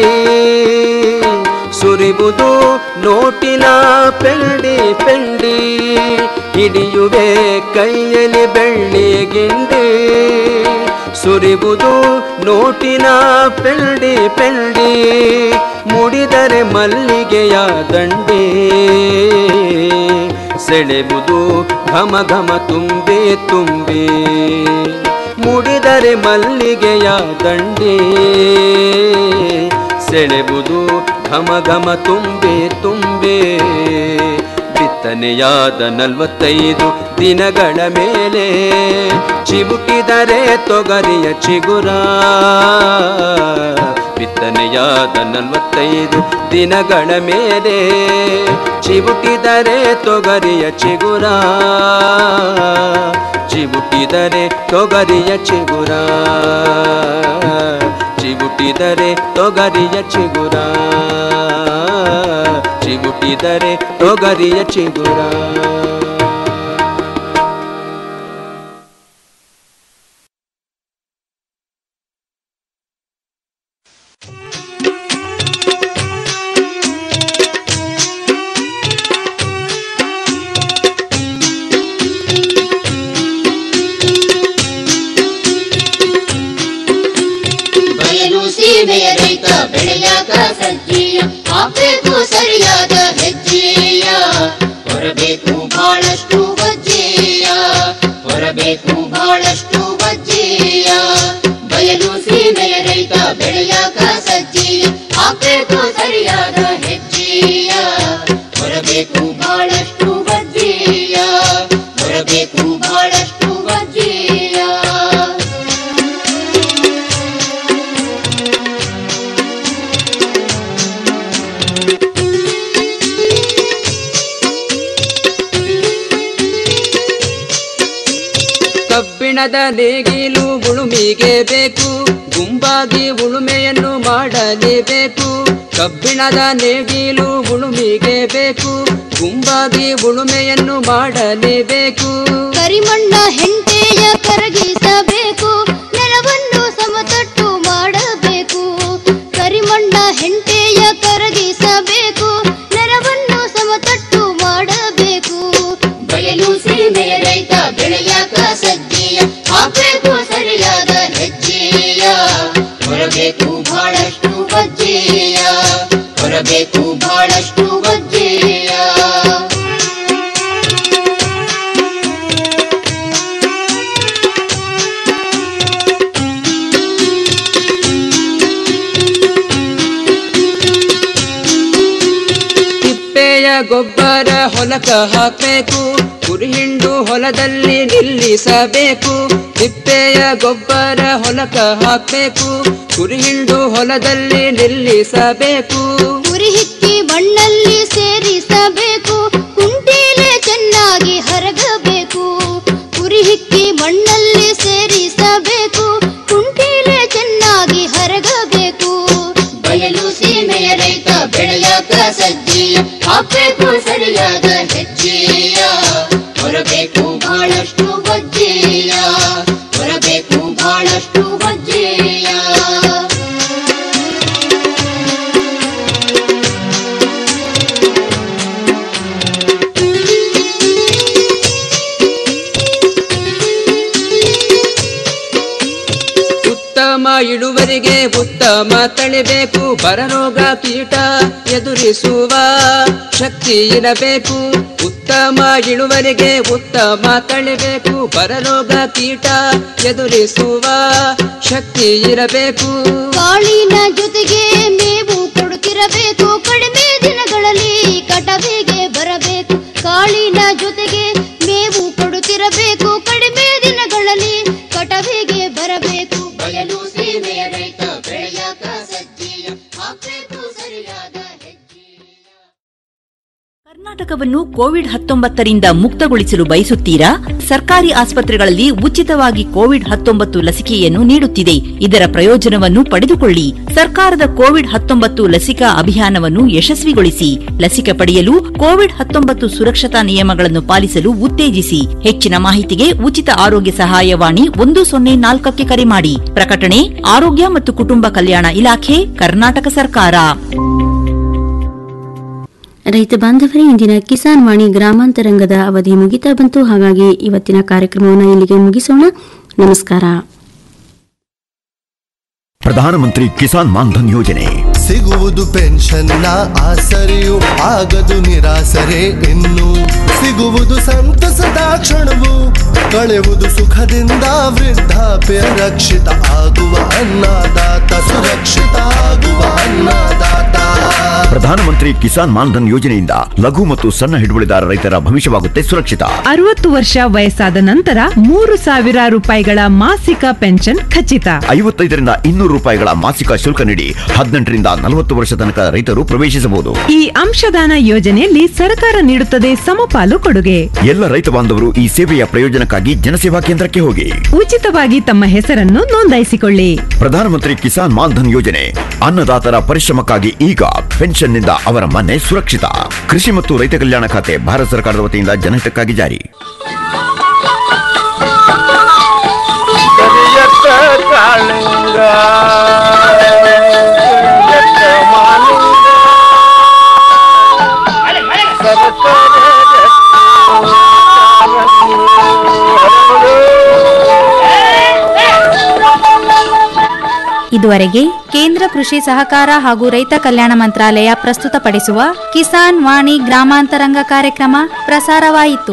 ಸುರಿಬುದು ನೋಟಿನ ಪೆಂಡಿ ಪೆಂಡಿ ಹಿಡಿಯುವೆ ಕೈಯಲ್ಲಿ ಬೆಳ್ಳಿ ಗಿಂಡಿ ಸುರಿಬುದು ನೋಟಿನ ಪೆಂಡಿ ಪೆಂಡಿ ಮುಡಿದರೆ ಮಲ್ಲಿಗೆಯ ದಂಡಿ ಸೆಳೆಬುದು ಘಮ ಘಮ ತುಂಬಿ ತುಂಬಿ ಮುಡಿದರೆ ಮಲ್ಲಿಗೆಯ ದಂಡೆ ಸೆಳೆಬುದು ಘಮ ಘಮ ತುಂಬೆ ತುಂಬೆ ಬಿತ್ತನೆಯಾದ ನಲವತ್ತೈದು ದಿನಗಳ ಮೇಲೆ ಚಿಬುಕಿದರೆ ತೊಗರಿಯ ಚಿಗುರ ಬಿತ್ತನೆಯಾದ ನಲವತ್ತೈದು ದಿನಗಳ ಮೇಲೆ ಚಿಬುಕಿದರೆ ತೊಗರಿಯ ಚಿಗುರ ಚಿಬುಟಿದರೆ ತೊಗರಿಯ ಚಿಗುರ ಚಿಬುಟಿದರೆ ತೊಗರಿಯ ಚಿಗುರ ಚಿಬುಟಿದರೆ ತೊಗರಿಯ ಚಿಗುರ ಬಯಲು ಸೀಮೆಯ ರೈತ ಬೆಳೆಯಾಗ ಸಜ್ಜೀಯ ಹಾಕ್ಬೇಕು ಸರಿಯಾದ ಹೆಜ್ಜೆಯ ಹೊರಬೇಕು ಬಹಳಷ್ಟು ವಜ್ಜೆಯ ಹೊರಬೇಕು ಬಹಳಷ್ಟು ವಜ್ಜೆಯ ಬಯಲು ಸೀಮೆಯ ರೈತ ಬೆಳೆಯಾಗ ಸಜ್ಜೀಯ ಹಾಕ್ಬೇಕು ಸರಿಯಾದ ಹೆಜ್ಜೆಯ ಹೊರಬೇಕು ಬಹಳಷ್ಟು ವಜ್ಜೆಯ ಹೊರಬೇಕು ಬಹಳಷ್ಟು ವಜ್ಜೆಯ ಕಬ್ಬಿಣದ ನೇಗಿಲು ಉಳುಮಿಗೆ ಬೇಕು ಗುಂಪಾಗಿ ಉಳುಮೆಯನ್ನು ಮಾಡಲೇಬೇಕು ಕಬ್ಬಿಣದ ನೇಗಿಲು ಉಳುಮಿಗೆ ಬೇಕು ಗುಂಪಾಗಿ ಉಳುಮೆಯನ್ನು ಮಾಡಲೇಬೇಕು ಕರಿಮಣ್ಣ ಹೆಂಟೆಯ ಕರಗಿಸಬೇಕು ನೆಲವನ್ನು ಸಮತಟ್ಟು ಮಾಡಬೇಕು ಕರಿಮಣ್ಣ ಹೆಂಟೆಯ ಕರಗಿಸಬೇಕು ನೆಲವನ್ನು ಸಮತಟ್ಟು ಮಾಡಬೇಕು ಬಯಲು ಸೀಮೆಯ ರೈತ ಬೆಳೆಯಾಕ ಸಜ್ಜೀಯ ಹಾಕಬೇಕು ಸರಿಯಾದ ಹೆಜ್ಜೆಯ ಹೊರಬೇಕು ಬಹಳಷ್ಟು ಬಜ್ಜೆಯ ಹೊರಬೇಕು ಬಹಳಷ್ಟು ಬಜ್ಜೆಯ ತಿಪ್ಪೆಯ ಗೊಬ್ಬರ ಹೊಲಕ ಹಾಕಬೇಕು ಕುರಿಹಿಂಡು ಹೊಲದಲ್ಲಿ ನಿಲ್ಲಿಸಬೇಕು ತಿಪ್ಪೆಯ ಗೊಬ್ಬರ ಹೊಲಕ ಹಾಕಬೇಕು ಕುರಿಹಿಂಡು ಹೊಲದಲ್ಲಿ ನಿಲ್ಲಿಸಬೇಕು ಉರಿ ಹಿಕ್ಕಿ ಮಣ್ಣಲ್ಲಿ ಸೇರಿಸಬೇಕು ಕುಂಟೀಲೆ ಚೆನ್ನಾಗಿ ಹರಗಬೇಕು ಉರಿ ಹಿಕ್ಕಿ ಮಣ್ಣಲ್ಲಿ ಸೇರಿಸಬೇಕು ಕುಂಟೀಲೆ ಚೆನ್ನಾಗಿ ಹರಗಬೇಕು ಬಯಲು ಸೀಮೆಯ ರೈತ ಬೆಳೆಯಾಕ ಸಜ್ಜೀಯ ಹಾಕಬೇಕು ಸರಿಯಾದ ಹೆಜ್ಜೆಯ ಹೊರಬೇಕು ಬಹಳಷ್ಟು ಬಜ್ಜೆಯ ಹೊರಬೇಕು ಬಹಳಷ್ಟು ಬಜ್ಜೆಯ ಉತ್ತಮ ಇಳುವರಿಗೆ ಉತ್ತಮ ತಳಿಬೇಕು ಬರರೋಗ ಕೀಟ ಎದುರಿಸುವ ಶಕ್ತಿ ಇರಬೇಕು ಉತ್ತಮ ಇಳುವರಿಗೆ ಉತ್ತಮ ತಳಿಬೇಕು ಬರರೋಗ ಕೀಟ ಎದುರಿಸುವ ಶಕ್ತಿ ಇರಬೇಕು ಕಾಳಿನ ಜೊತೆಗೆ ಮೇವು ಕೊಡುತ್ತಿರಬೇಕು ಕಡಿಮೆ ದಿನಗಳಲ್ಲಿ ಕಟವಿಗೆ ಬರಬೇಕು ಕಾಳಿನ ಜೊತೆಗೆ ಮೇವು ಕೊಡುತ್ತಿರಬೇಕು ಕಡಿಮೆ ದಿನಗಳಲ್ಲಿ ಕಟವಿಗೆ ಬರಬೇಕು ಬಯಲು ಸೀಮೆಯ ರೈತ ಬೆಳೆಯಾಕ ಸಜ್ಜೀಯ ಹಾಕಬೇಕು ಸರಿಯಾದ ಕರ್ನಾಟಕವನ್ನು ಕೋವಿಡ್ ಹತ್ತೊಂಬತ್ತರಿಂದ ಮುಕ್ತಗೊಳಿಸಲು ಬಯಸುತ್ತೀರಾ ಸರ್ಕಾರಿ ಆಸ್ಪತ್ರೆಗಳಲ್ಲಿ ಉಚಿತವಾಗಿ ಕೋವಿಡ್ ಹತ್ತೊಂಬತ್ತು ಲಸಿಕೆಯನ್ನು ನೀಡುತ್ತಿದೆ ಇದರ ಪ್ರಯೋಜನವನ್ನು ಪಡೆದುಕೊಳ್ಳಿ ಸರ್ಕಾರದ ಕೋವಿಡ್ ಹತ್ತೊಂಬತ್ತು ಲಸಿಕಾ ಅಭಿಯಾನವನ್ನು ಯಶಸ್ವಿಗೊಳಿಸಿ ಲಸಿಕೆ ಪಡೆಯಲು ಕೋವಿಡ್ ಹತ್ತೊಂಬತ್ತು ಸುರಕ್ಷತಾ ನಿಯಮಗಳನ್ನು ಪಾಲಿಸಲು ಉತ್ತೇಜಿಸಿ ಹೆಚ್ಚಿನ ಮಾಹಿತಿಗೆ ಉಚಿತ ಆರೋಗ್ಯ ಸಹಾಯವಾಣಿ ಒಂದು ಸೊನ್ನೆ ನಾಲ್ಕಕ್ಕೆ ಕರೆ ಮಾಡಿ ಪ್ರಕಟಣೆ ಆರೋಗ್ಯ ಮತ್ತು ಕುಟುಂಬ ಕಲ್ಯಾಣ ಇಲಾಖೆ ಕರ್ನಾಟಕ ಸರ್ಕಾರ ರೈತ ಬಾಂಧವರೇ ಇಂದಿನ ಕಿಸಾನ್ ವಾಣಿ ಗ್ರಾಮಾಂತರಂಗದ ಅವಧಿ ಮುಗಿತಾ ಬಂತು ಹಾಗಾಗಿ ಇವತ್ತಿನ ಕಾರ್ಯಕ್ರಮವನ್ನು ಇಲ್ಲಿಗೆ ಮುಗಿಸೋಣ ನಮಸ್ಕಾರ ಪ್ರಧಾನಮಂತ್ರಿ ಕಿಸಾನ್ ಮಾನ್ಧನ್ ಯೋಜನೆ ಸಿಗುವುದು ಪೆನ್ಷನ್ನ ಆಸರೆಯು ಆಗದು ನಿರಾಸರೆ ಇನ್ನು ಸಿಗುವುದು ಸಂತಸದ ಕ್ಷಣವು ಕಳೆಯುವುದು ಸುಖದಿಂದ ವೃದ್ಧಾಪ್ಯ ರಕ್ಷಿತ ಆಗುವ ಅನ್ನದಾತ ಸುರಕ್ಷಿತ ಆಗುವ ಅನ್ನದಾತ ಪ್ರಧಾನಮಂತ್ರಿ ಕಿಸಾನ್ ಮಾನ್ಧನ್ ಯೋಜನೆಯಿಂದ ಲಘು ಮತ್ತು ಸಣ್ಣ ಹಿಡುವಳಿದಾರ ರೈತರ ಭವಿಷ್ಯವಾಗುತ್ತೆ ಸುರಕ್ಷಿತ ಅರವತ್ತು ವರ್ಷ ವಯಸ್ಸಾದ ನಂತರ ಮೂರು ಸಾವಿರ ರೂಪಾಯಿಗಳ ಮಾಸಿಕ ಪೆನ್ಷನ್ ಖಚಿತ ಐವತ್ತೈದರಿಂದ ಇನ್ನೂರು ರೂಪಾಯಿಗಳ ಮಾಸಿಕ ಶುಲ್ಕ ನೀಡಿ ಹದಿನೆಂಟರಿಂದ ನಲವತ್ತು ವರ್ಷ ತನಕ ರೈತರು ಪ್ರವೇಶಿಸಬಹುದು ಈ ಅಂಶದಾನ ಯೋಜನೆಯಲ್ಲಿ ಸರ್ಕಾರ ನೀಡುತ್ತದೆ ಸಮಪಾಲು ಕೊಡುಗೆ ಎಲ್ಲ ರೈತ ಬಾಂಧವರು ಈ ಸೇವೆಯ ಪ್ರಯೋಜನಕ್ಕಾಗಿ ಜನಸೇವಾ ಕೇಂದ್ರಕ್ಕೆ ಹೋಗಿ ಉಚಿತವಾಗಿ ತಮ್ಮ ಹೆಸರನ್ನು ನೋಂದಾಯಿಸಿಕೊಳ್ಳಿ ಪ್ರಧಾನಮಂತ್ರಿ ಕಿಸಾನ್ ಮಾನ್ಧನ್ ಯೋಜನೆ ಅನ್ನದಾತರ ಪರಿಶ್ರಮಕ್ಕಾಗಿ ಈಗ ಪೆನ್ಷನ್ನಿಂದ ಅವರ ಮನೆ ಸುರಕ್ಷಿತ ಕೃಷಿ ಮತ್ತು ರೈತ ಕಲ್ಯಾಣ ಖಾತೆ ಭಾರತ ಸರ್ಕಾರದ ವತಿಯಿಂದ ಜನಹಿತಕ್ಕಾಗಿ ಜಾರಿ ಕರಿಯತ್ತ ಕಾಳಿಂಗ ಕರಿಯತ್ತ ಮಾಲಿಂಗ ಇದುವರೆಗೆ ಕೇಂದ್ರ ಕೃಷಿ ಸಹಕಾರ ಹಾಗೂ ರೈತ ಕಲ್ಯಾಣ ಮಂತ್ರಾಲಯ ಪ್ರಸ್ತುತಪಡಿಸುವ ಕಿಸಾನ್ ವಾಣಿ ಗ್ರಾಮಾಂತರಂಗ ಕಾರ್ಯಕ್ರಮ ಪ್ರಸಾರವಾಯಿತು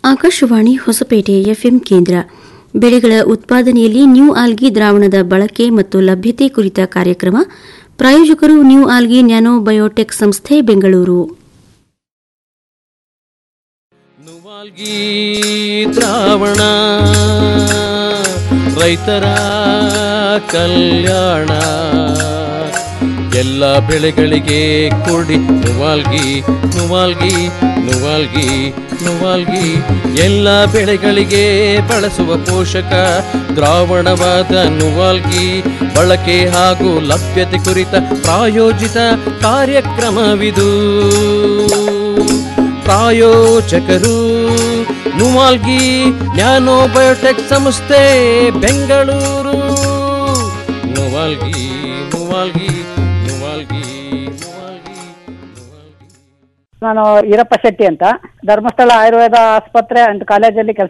ಆಕಾಶವಾಣಿ ಹೊಸಪೇಟೆ ಎಫ್ಎಂ ಕೇಂದ್ರ ಬೆಳೆಗಳ ಉತ್ಪಾದನೆಯಲ್ಲಿ ನ್ಯೂ ಆಲ್ಗಿ ದ್ರಾವಣದ ಬಳಕೆ ಮತ್ತು ಲಭ್ಯತೆ ಕುರಿತ ಕಾರ್ಯಕ್ರಮ ಪ್ರಾಯೋಜಕರು ನ್ಯೂ ಆಲ್ಗಿ ನ್ಯಾನೋ ಬಯೋಟೆಕ್ ಸಂಸ್ಥೆ ಬೆಂಗಳೂರು ನುವಾಲ್ಗಿ ದ್ರಾವಣ ರೈತರ ಕಲ್ಯಾಣ ಎಲ್ಲ ಬೆಳೆಗಳಿಗೆ ಕೊಡಿ ನುವಾಲ್ಗಿ ನುವಾಲ್ಗಿ ನುವಾಲ್ಗಿ ನುವಾಲ್ಗಿ ಎಲ್ಲ ಬೆಳೆಗಳಿಗೆ ಬಳಸುವ ಪೋಷಕ ದ್ರಾವಣವಾದ ನುವಾಲ್ಗಿ ಬಳಕೆ ಹಾಗೂ ಲಭ್ಯತೆ ಕುರಿತ ಪ್ರಾಯೋಜಿತ ಕಾರ್ಯಕ್ರಮವಿದು ಪ್ರಾಯೋಜಕರು ನುವಾಲ್ಗಿ ನ್ಯಾನೋ ಬಯೋಟೆಕ್ ಸಂಸ್ಥೆ ಬೆಂಗಳೂರು ನುವಾಲ್ಗಿ ನುವಾಲ್ಗಿ ನುವಾಲ್ಗಿ ನಾನು ಈರಪ್ಪ ಶೆಟ್ಟಿ ಅಂತ ಧರ್ಮಸ್ಥಳ ಆಯುರ್ವೇದ ಆಸ್ಪತ್ರೆ ಅಂಡ್ ಕಾಲೇಜಲ್ಲಿ ಕೆಲಸ